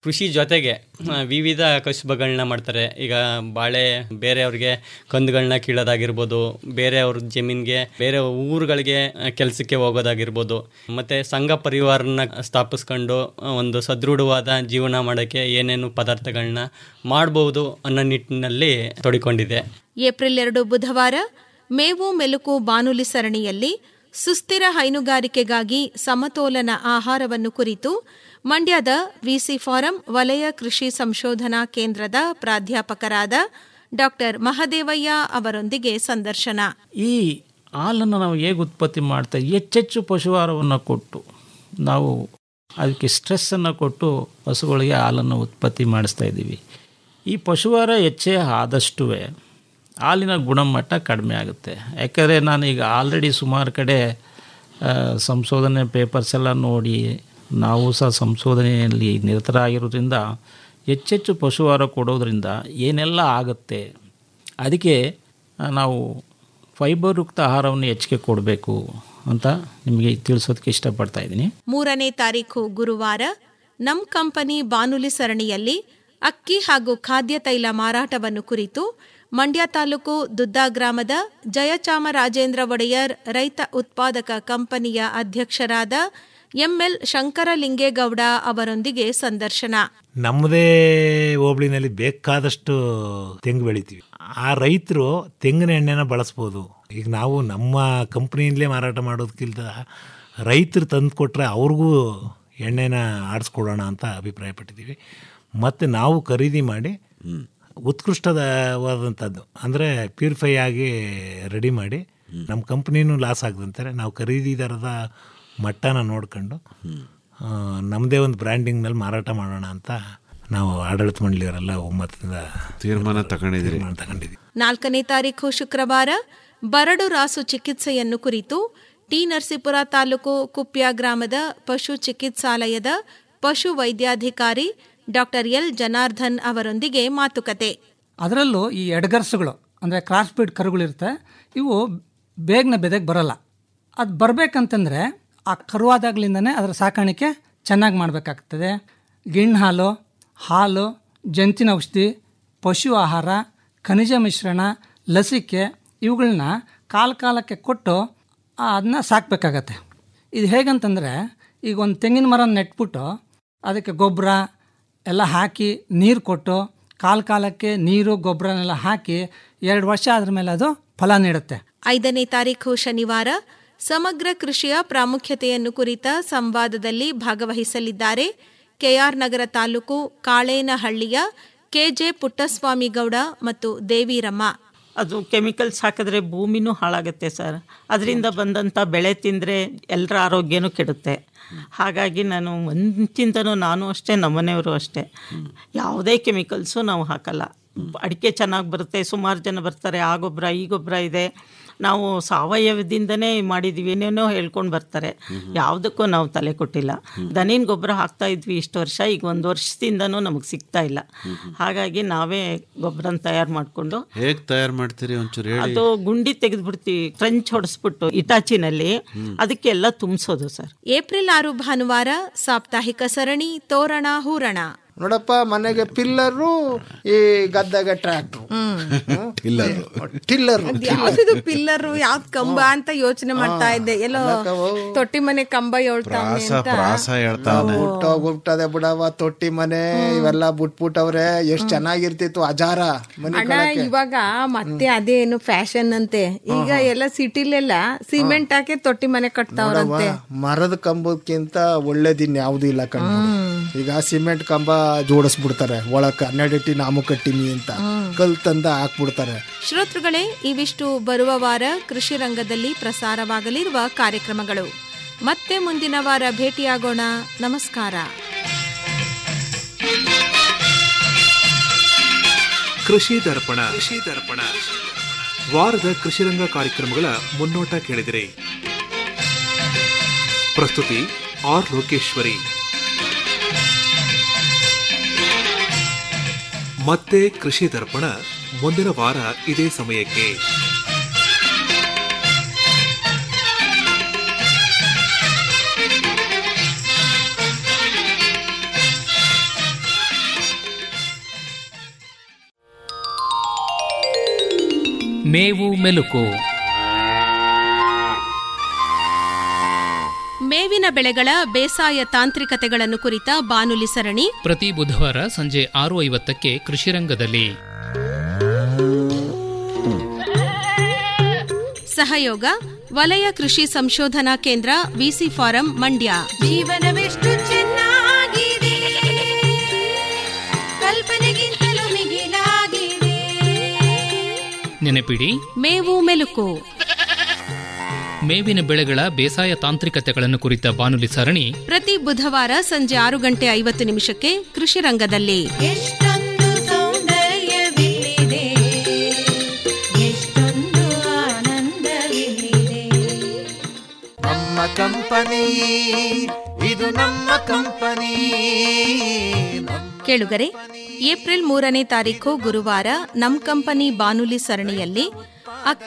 O: ಕೃಷಿ ಜೊತೆಗೆ ಆ, ವಿವಿಧ ಕಸುಬುಗಳನ್ನ ಮಾಡ್ತಾರೆ ಈಗ ಬಾಳೆ ಬೇರೆಯವ್ರಿಗೆ ಕಂದುಗಳನ್ನ ಕೀಳೋದಾಗಿರ್ಬೋದು ಬೇರೆಯವ್ರ ಜಮೀನಿಗೆ ಬೇರೆ ಊರುಗಳಿಗೆ ಕೆಲಸಕ್ಕೆ ಹೋಗೋದಾಗಿರ್ಬೋದು ಮತ್ತು ಸಂಘ ಪರಿವಾರನ ಸ್ಥಾಪಿಸ್ಕೊಂಡು ಆ, ಒಂದು ಸದೃಢವಾದ ಜೀವನ ಮಾಡೋಕ್ಕೆ ಏನೇನು ಪದಾರ್ಥಗಳನ್ನ ಮಾಡ್ಬೋದು ಅನ್ನೋ ನಿಟ್ಟಿನಲ್ಲಿ ತೊಡಿಕೊಂಡಿದೆ
M: ಏಪ್ರಿಲ್ ಎರಡು ಬುಧವಾರ ಮೇವು ಮೆಲುಕು ಬಾನುಲಿ ಸರಣಿಯಲ್ಲಿ ಸುಸ್ಥಿರ ಹೈನುಗಾರಿಕೆಗಾಗಿ ಸಮತೋಲನ ಆಹಾರವನ್ನು ಕುರಿತು ಮಂಡ್ಯದ ವಿಸಿ ಫಾರಂ ವಲಯ ಕೃಷಿ ಸಂಶೋಧನಾ ಕೇಂದ್ರದ ಪ್ರಾಧ್ಯಾಪಕರಾದ ಡಾಕ್ಟರ್ ಮಹದೇವಯ್ಯ ಅವರೊಂದಿಗೆ ಸಂದರ್ಶನ
P: ಈ ಹಾಲನ್ನು ನಾವು ಹೇಗೆ ಉತ್ಪತ್ತಿ ಮಾಡ್ತಾ ಹೆಚ್ಚೆಚ್ಚು ಪಶುಹಾರವನ್ನು ಕೊಟ್ಟು ನಾವು ಅದಕ್ಕೆ ಸ್ಟ್ರೆಸ್ಸನ್ನು ಕೊಟ್ಟು ಹಸುಗಳಿಗೆ ಹಾಲನ್ನು ಉತ್ಪತ್ತಿ ಮಾಡಿಸ್ತಾ ಇದ್ದೀವಿ ಈ ಪಶುಹಾರ ಹೆಚ್ಚೇ ಆದಷ್ಟು ಹಾಲಿನ ಗುಣಮಟ್ಟ ಕಡಿಮೆ ಆಗುತ್ತೆ ಯಾಕಂದರೆ ನಾನೀಗ ಆಲ್ರೆಡಿ ಸುಮಾರು ಕಡೆ ಆ, ಸಂಶೋಧನೆ ಪೇಪರ್ಸ್ ಎಲ್ಲ ನೋಡಿ ನಾವು ಸಹ ಸಂಶೋಧನೆಯಲ್ಲಿ ನಿರತರಾಗಿರೋದ್ರಿಂದ ಹೆಚ್ಚೆಚ್ಚು ಪಶುಹಾರ ಕೊಡೋದ್ರಿಂದ ಏನೆಲ್ಲ ಆಗುತ್ತೆ ಅದಕ್ಕೆ ಆ, ನಾವು ಫೈಬರ್ಯುಕ್ತ ಆಹಾರವನ್ನು ಹೆಚ್ಚಿಗೆ ಕೊಡಬೇಕು ಅಂತ ನಿಮಗೆ ತಿಳಿಸೋದಕ್ಕೆ ಇಷ್ಟಪಡ್ತಾ ಇದ್ದೀನಿ
M: ಮೂರನೇ ತಾರೀಖು ಗುರುವಾರ ನಮ್ ಕಂಪನಿ ಬಾನುಲಿ ಸರಣಿಯಲ್ಲಿ ಅಕ್ಕಿ ಹಾಗೂ ಖಾದ್ಯ ತೈಲ ಮಾರಾಟವನ್ನು ಕುರಿತು ಮಂಡ್ಯ ತಾಲೂಕು ದುದ್ದಾ ಗ್ರಾಮದ ಜಯಚಾಮರಾಜೇಂದ್ರ ಒಡೆಯರ್ ರೈತ ಉತ್ಪಾದಕ ಕಂಪನಿಯ ಅಧ್ಯಕ್ಷರಾದ ಎಂಎಲ್ ಶಂಕರಲಿಂಗೇಗೌಡ ಅವರೊಂದಿಗೆ ಸಂದರ್ಶನ
Q: ನಮ್ಮದೇ ಹೋಬಳಿನಲ್ಲಿ ಬೇಕಾದಷ್ಟು ತೆಂಗು ಬೆಳಿತೀವಿ ಆ ರೈತರು ತೆಂಗಿನ ಎಣ್ಣೆನ ಬಳಸ್ಬೋದು ಈಗ ನಾವು ನಮ್ಮ ಕಂಪ್ನಿಯಿಂದಲೇ ಮಾರಾಟ ಮಾಡೋದಕ್ಕಿಂತ ರೈತರು ತಂದು ಕೊಟ್ಟರೆ ಅವ್ರಿಗೂ ಎಣ್ಣೆನ ಆಡಿಸ್ಕೊಡೋಣ ಅಂತ ಅಭಿಪ್ರಾಯ ಪಟ್ಟಿದ್ದೀವಿ ಮತ್ತು ನಾವು ಖರೀದಿ ಮಾಡಿ ಉತ್ಕೃಷ್ಟವಾದಂಥದ್ದು ಅಂದರೆ ಪ್ಯೂರಿಫೈ ಆಗಿ ರೆಡಿ ಮಾಡಿ ನಮ್ಮ ಕಂಪ್ನಿನೂ ಲಾಸ್ ಆಗದಂತಾರೆ ನಾವು ಖರೀದಿದಾರದ ಮಟ್ಟನ ನೋಡ್ಕೊಂಡು ಆ, ನಮ್ಮದೇ ಒಂದು ಬ್ರ್ಯಾಂಡಿಂಗ್ ಮೇಲೆ ಮಾರಾಟ ಮಾಡೋಣ ಅಂತ ನಾವು ಆಡಳಿತ ಮಂಡಳಿಯವರೆಲ್ಲ ಒಮ್ಮತದಿಂದ
K: ತೀರ್ಮಾನ ತಗೊಂಡಿದ್ದೀರಿ
Q: ತೀರ್ಮಾನ ತಗೊಂಡಿದ್ದೀವಿ
M: ನಾಲ್ಕನೇ ತಾರೀಖು ಶುಕ್ರವಾರ ಬರಡು ರಾಸು ಚಿಕಿತ್ಸೆಯನ್ನು ಕುರಿತು ಟಿ ನರಸೀಪುರ ತಾಲೂಕು ಕುಪ್ಯ ಗ್ರಾಮದ ಪಶು ಚಿಕಿತ್ಸಾಲಯದ ಪಶು ವೈದ್ಯಾಧಿಕಾರಿ ಡಾಕ್ಟರ್ ಎಲ್ ಜನಾರ್ದನ್ ಅವರೊಂದಿಗೆ ಮಾತುಕತೆ
R: ಅದರಲ್ಲೂ ಈ ಎಡ್ಗರ್ಸ್ಗಳು ಅಂದರೆ ಕ್ರಾಸ್ ಬೀಡ್ ಕರುಗಳಿರುತ್ತೆ ಇವು ಬೇಗನೆ ಬೆದೆಗೆ ಬರಲ್ಲ ಅದು ಬರಬೇಕಂತಂದರೆ ಆ ಕರುವಾದಾಗ್ಲಿಂದನೇ ಅದರ ಸಾಕಾಣಿಕೆ ಚೆನ್ನಾಗಿ ಮಾಡಬೇಕಾಗ್ತದೆ ಗಿಣ್ಣು ಹಾಲು ಹಾಲು ಜಂತಿನ ಔಷಧಿ ಪಶು ಆಹಾರ ಖನಿಜ ಮಿಶ್ರಣ ಲಸಿಕೆ ಇವುಗಳನ್ನ ಕಾಲ ಕಾಲಕ್ಕೆ ಕೊಟ್ಟು ಅದನ್ನ ಸಾಕಬೇಕಾಗತ್ತೆ ಇದು ಹೇಗಂತಂದರೆ ಈಗ ಒಂದು ತೆಂಗಿನ ಮರ ನೆಟ್ಬಿಟ್ಟು ಅದಕ್ಕೆ ಗೊಬ್ಬರ ಎಲ್ಲ ಹಾಕಿ ನೀರು ಕೊಟ್ಟು ಕಾಲ ಕಾಲಕ್ಕೆ ನೀರು ಗೊಬ್ಬರನೆಲ್ಲ ಹಾಕಿ ಎರಡು ವರ್ಷ ಆದ್ರ ಮೇಲೆ ಅದು ಫಲ ನೀಡುತ್ತೆ
M: ಐದನೇ ತಾರೀಖು ಶನಿವಾರ ಸಮಗ್ರ ಕೃಷಿಯ ಪ್ರಾಮುಖ್ಯತೆಯನ್ನು ಕುರಿತ ಸಂವಾದದಲ್ಲಿ ಭಾಗವಹಿಸಲಿದ್ದಾರೆ ಕೆಆರ್ ನಗರ ತಾಲೂಕು ಕಾಳೇನಹಳ್ಳಿಯ ಕೆಜೆ ಪುಟ್ಟಸ್ವಾಮಿಗೌಡ ಮತ್ತು ದೇವಿರಮ್ಮ
S: ಅದು ಕೆಮಿಕಲ್ಸ್ ಹಾಕಿದ್ರೆ ಭೂಮಿನೂ ಹಾಳಾಗುತ್ತೆ ಸರ್ ಅದರಿಂದ ಬಂದಂಥ ಬೆಳೆ ತಿಂದರೆ ಎಲ್ಲರ ಆರೋಗ್ಯನೂ ಕೆಡುತ್ತೆ ಹಾಗಾಗಿ ನಾನು ಮುಂಚಿಂದನೂ ನಾನು ಅಷ್ಟೇ ನಮ್ಮನೆಯವರು ಅಷ್ಟೇ ಯಾವುದೇ ಕೆಮಿಕಲ್ಸು ನಾವು ಹಾಕಲ್ಲ ಅಡಿಕೆ ಚೆನ್ನಾಗಿ ಬರುತ್ತೆ ಸುಮಾರು ಜನ ಬರ್ತಾರೆ ಆ ಗೊಬ್ಬರ ಈ ಗೊಬ್ಬರ ಇದೆ ನಾವು ಸಾವಯವದಿಂದನೇ ಮಾಡಿದ್ವಿ ಏನೇನೋ ಹೇಳ್ಕೊಂಡು ಬರ್ತಾರೆ ಯಾವುದಕ್ಕೂ ನಾವು ತಲೆ ಕೊಟ್ಟಿಲ್ಲ ದನಿನ ಗೊಬ್ಬರ ಹಾಕ್ತಾ ಇದ್ವಿ ಇಷ್ಟು ವರ್ಷ ಈಗ ಒಂದು ವರ್ಷದಿಂದನೂ ನಮಗೆ ಸಿಗ್ತಾ ಇಲ್ಲ ಹಾಗಾಗಿ ನಾವೇ ಗೊಬ್ಬರನ ತಯಾರು ಮಾಡಿಕೊಂಡು
K: ಹೇಗ್ ತಯಾರು ಮಾಡ್ತೀರಿ ಒಂಚೂರು ಹೇಳಿ
S: ಅದು ಗುಂಡಿ ತೆಗೆದ್ಬಿಡ್ತೀವಿ ಟ್ರಂಚ್ ಹೊಡೆಸ್ಬಿಟ್ಟು ಇಟಾಚಿನಲ್ಲಿ ಅದಕ್ಕೆಲ್ಲ ತುಂಬಿಸೋದು ಸರ್
M: ಏಪ್ರಿಲ್ ಆರು ಭಾನುವಾರ ಸಾಪ್ತಾಹಿಕ ಸರಣಿ ತೋರಣ ಹೂರಣ
L: ನೋಡಪ್ಪ ಮನೆಗೆ ಪಿಲ್ಲರು ಈ ಗದ್ದೆಗೆ ಟ್ರ್ಯಾಕ್ಟ್ರು ಟಿಲ್ಲರ್
C: ಯಾವ್ದು ಪಿಲ್ಲರ್ ಯಾವ್ದು ಕಂಬ ಅಂತ ಯೋಚನೆ ಮಾಡ್ತಾ ಇದ್ದೆ ಎಲ್ಲೋ ತೊಟ್ಟಿ ಮನೆ ಕಂಬ ಹೇಳ್ತಾವ್ನೆ
K: ಪ್ರಾಸ
C: ಅಂತ
K: ಪ್ರಾಸ ಹೇಳ್ತಾನೆ
L: ಬಿಟ್ಟೋಗ್ಬಿಟ್ಟದೆ ಬಿಡವ ತೊಟ್ಟಿ ಮನೆ ಇವೆಲ್ಲ ಬಿಟ್ಬಿಟ್ಟವ್ರೆ ಎಷ್ಟ್ ಚೆನ್ನಾಗಿರ್ತಿತ್ತು ಅಜಾರ ಮನೆ
C: ಅಣ್ಣ ಇವಾಗ ಮತ್ತೆ ಅದೇನು ಫ್ಯಾಷನ್ ಅಂತೆ ಈಗ ಎಲ್ಲ ಸಿಟಿಲೆಲ್ಲ ಸಿಮೆಂಟ್ ಹಾಕಿ ತೊಟ್ಟಿ ಮನೆ ಕಟ್ತಾವ್ರಂತೆ
L: ಮರದ ಕಂಬಕ್ಕಿಂತ ಒಳ್ಳೇದಿನ್ ಯಾವ್ದು ಇಲ್ಲ ಕಣ್ ಈಗ ಸಿಮೆಂಟ್ ಕಂಬ ಜೋಡಿಸ್ಬಿಡ್ತಾರೆ ಒಳಕ್ ಹನ್ನೆರಡು ನಾಮು ಕಟ್ಟಿನಿ ಅಂತ ಕಲ್ ತಂದ ಹಾಕ್ಬಿಡ್ತಾರೆ
M: ಶ್ರೋತೃಗಳೇ ಇವಿಷ್ಟು ಬರುವ ವಾರ ಕೃಷಿ ರಂಗದಲ್ಲಿ ಪ್ರಸಾರವಾಗಲಿರುವ ಕಾರ್ಯಕ್ರಮಗಳು ಮತ್ತೆ ಮುಂದಿನ ವಾರ ಭೇಟಿಯಾಗೋಣ ನಮಸ್ಕಾರ
J: ಕೃಷಿ ದರ್ಪಣ ಕೃಷಿ ದರ್ಪಣ ವಾರದ ಕೃಷಿರಂಗ ಕಾರ್ಯಕ್ರಮಗಳ ಮುನ್ನೋಟ ಕೇಳಿದಿರಿ ಪ್ರಸ್ತುತಿ ಆರ್ ಲೋಕೇಶ್ವರಿ ಮತ್ತೆ ಕೃಷಿ ದರ್ಪಣ ಮುಂದಿನ ವಾರ ಇದೇ ಸಮಯಕ್ಕೆ
T: ಮೇವು ಮೆಲುಕು
M: ಮೇವಿನ ಬೆಳೆಗಳ ಬೇಸಾಯ ತಾಂತ್ರಿಕತೆಗಳನ್ನು ಕುರಿತ ಬಾನುಲಿ ಸರಣಿ
T: ಪ್ರತಿ ಬುಧವಾರ ಸಂಜೆ ಆರು ಐವತ್ತಕ್ಕೆ ಕೃಷಿರಂಗದಲ್ಲಿ
M: ಸಹಯೋಗ ವಲಯ ಕೃಷಿ ಸಂಶೋಧನಾ ಕೇಂದ್ರ ವಿಸಿ ಫಾರಂ ಮಂಡ್ಯ
U: ಜೀವನವೆಷ್ಟು ಚೆನ್ನಾಗಿದೆ ಕಲ್ಪನೆಗಿಂತಲೂ ಮಿಗಿಲಾಗಿದೆ
T: ನೆನಪಿಡಿ
M: ಮೇವು ಮೆಲುಕು
T: ಮೇವಿನ ಬೆಳೆಗಳ ಬೇಸಾಯ ತಾಂತ್ರಿಕತೆಗಳನ್ನು ಕುರಿತ ಬಾನುಲಿ ಸರಣಿ
M: ಪ್ರತಿ ಬುಧವಾರ ಸಂಜೆ ಆರು ಗಂಟೆ ಐವತ್ತು ನಿಮಿಷಕ್ಕೆ ಕೃಷಿ ರಂಗದಲ್ಲಿ
U: ಎಷ್ಟೊಂದು ಸೌಂದರ್ಯವಿಲ್ಲಿದೆ ಎಷ್ಟೊಂದು ಆನಂದವಿಲ್ಲಿದೆ
V: ನಮ್ಮ ಕಂಪನಿ ಇದು ನಮ್ಮ ಕಂಪನಿ
M: ಕೇಳುಗರೆ ಏಪ್ರಿಲ್ ಮೂರನೇ ತಾರೀಕು ಗುರುವಾರ ನಮ್ ಕಂಪನಿ ಬಾನುಲಿ ಸರಣಿಯಲ್ಲಿ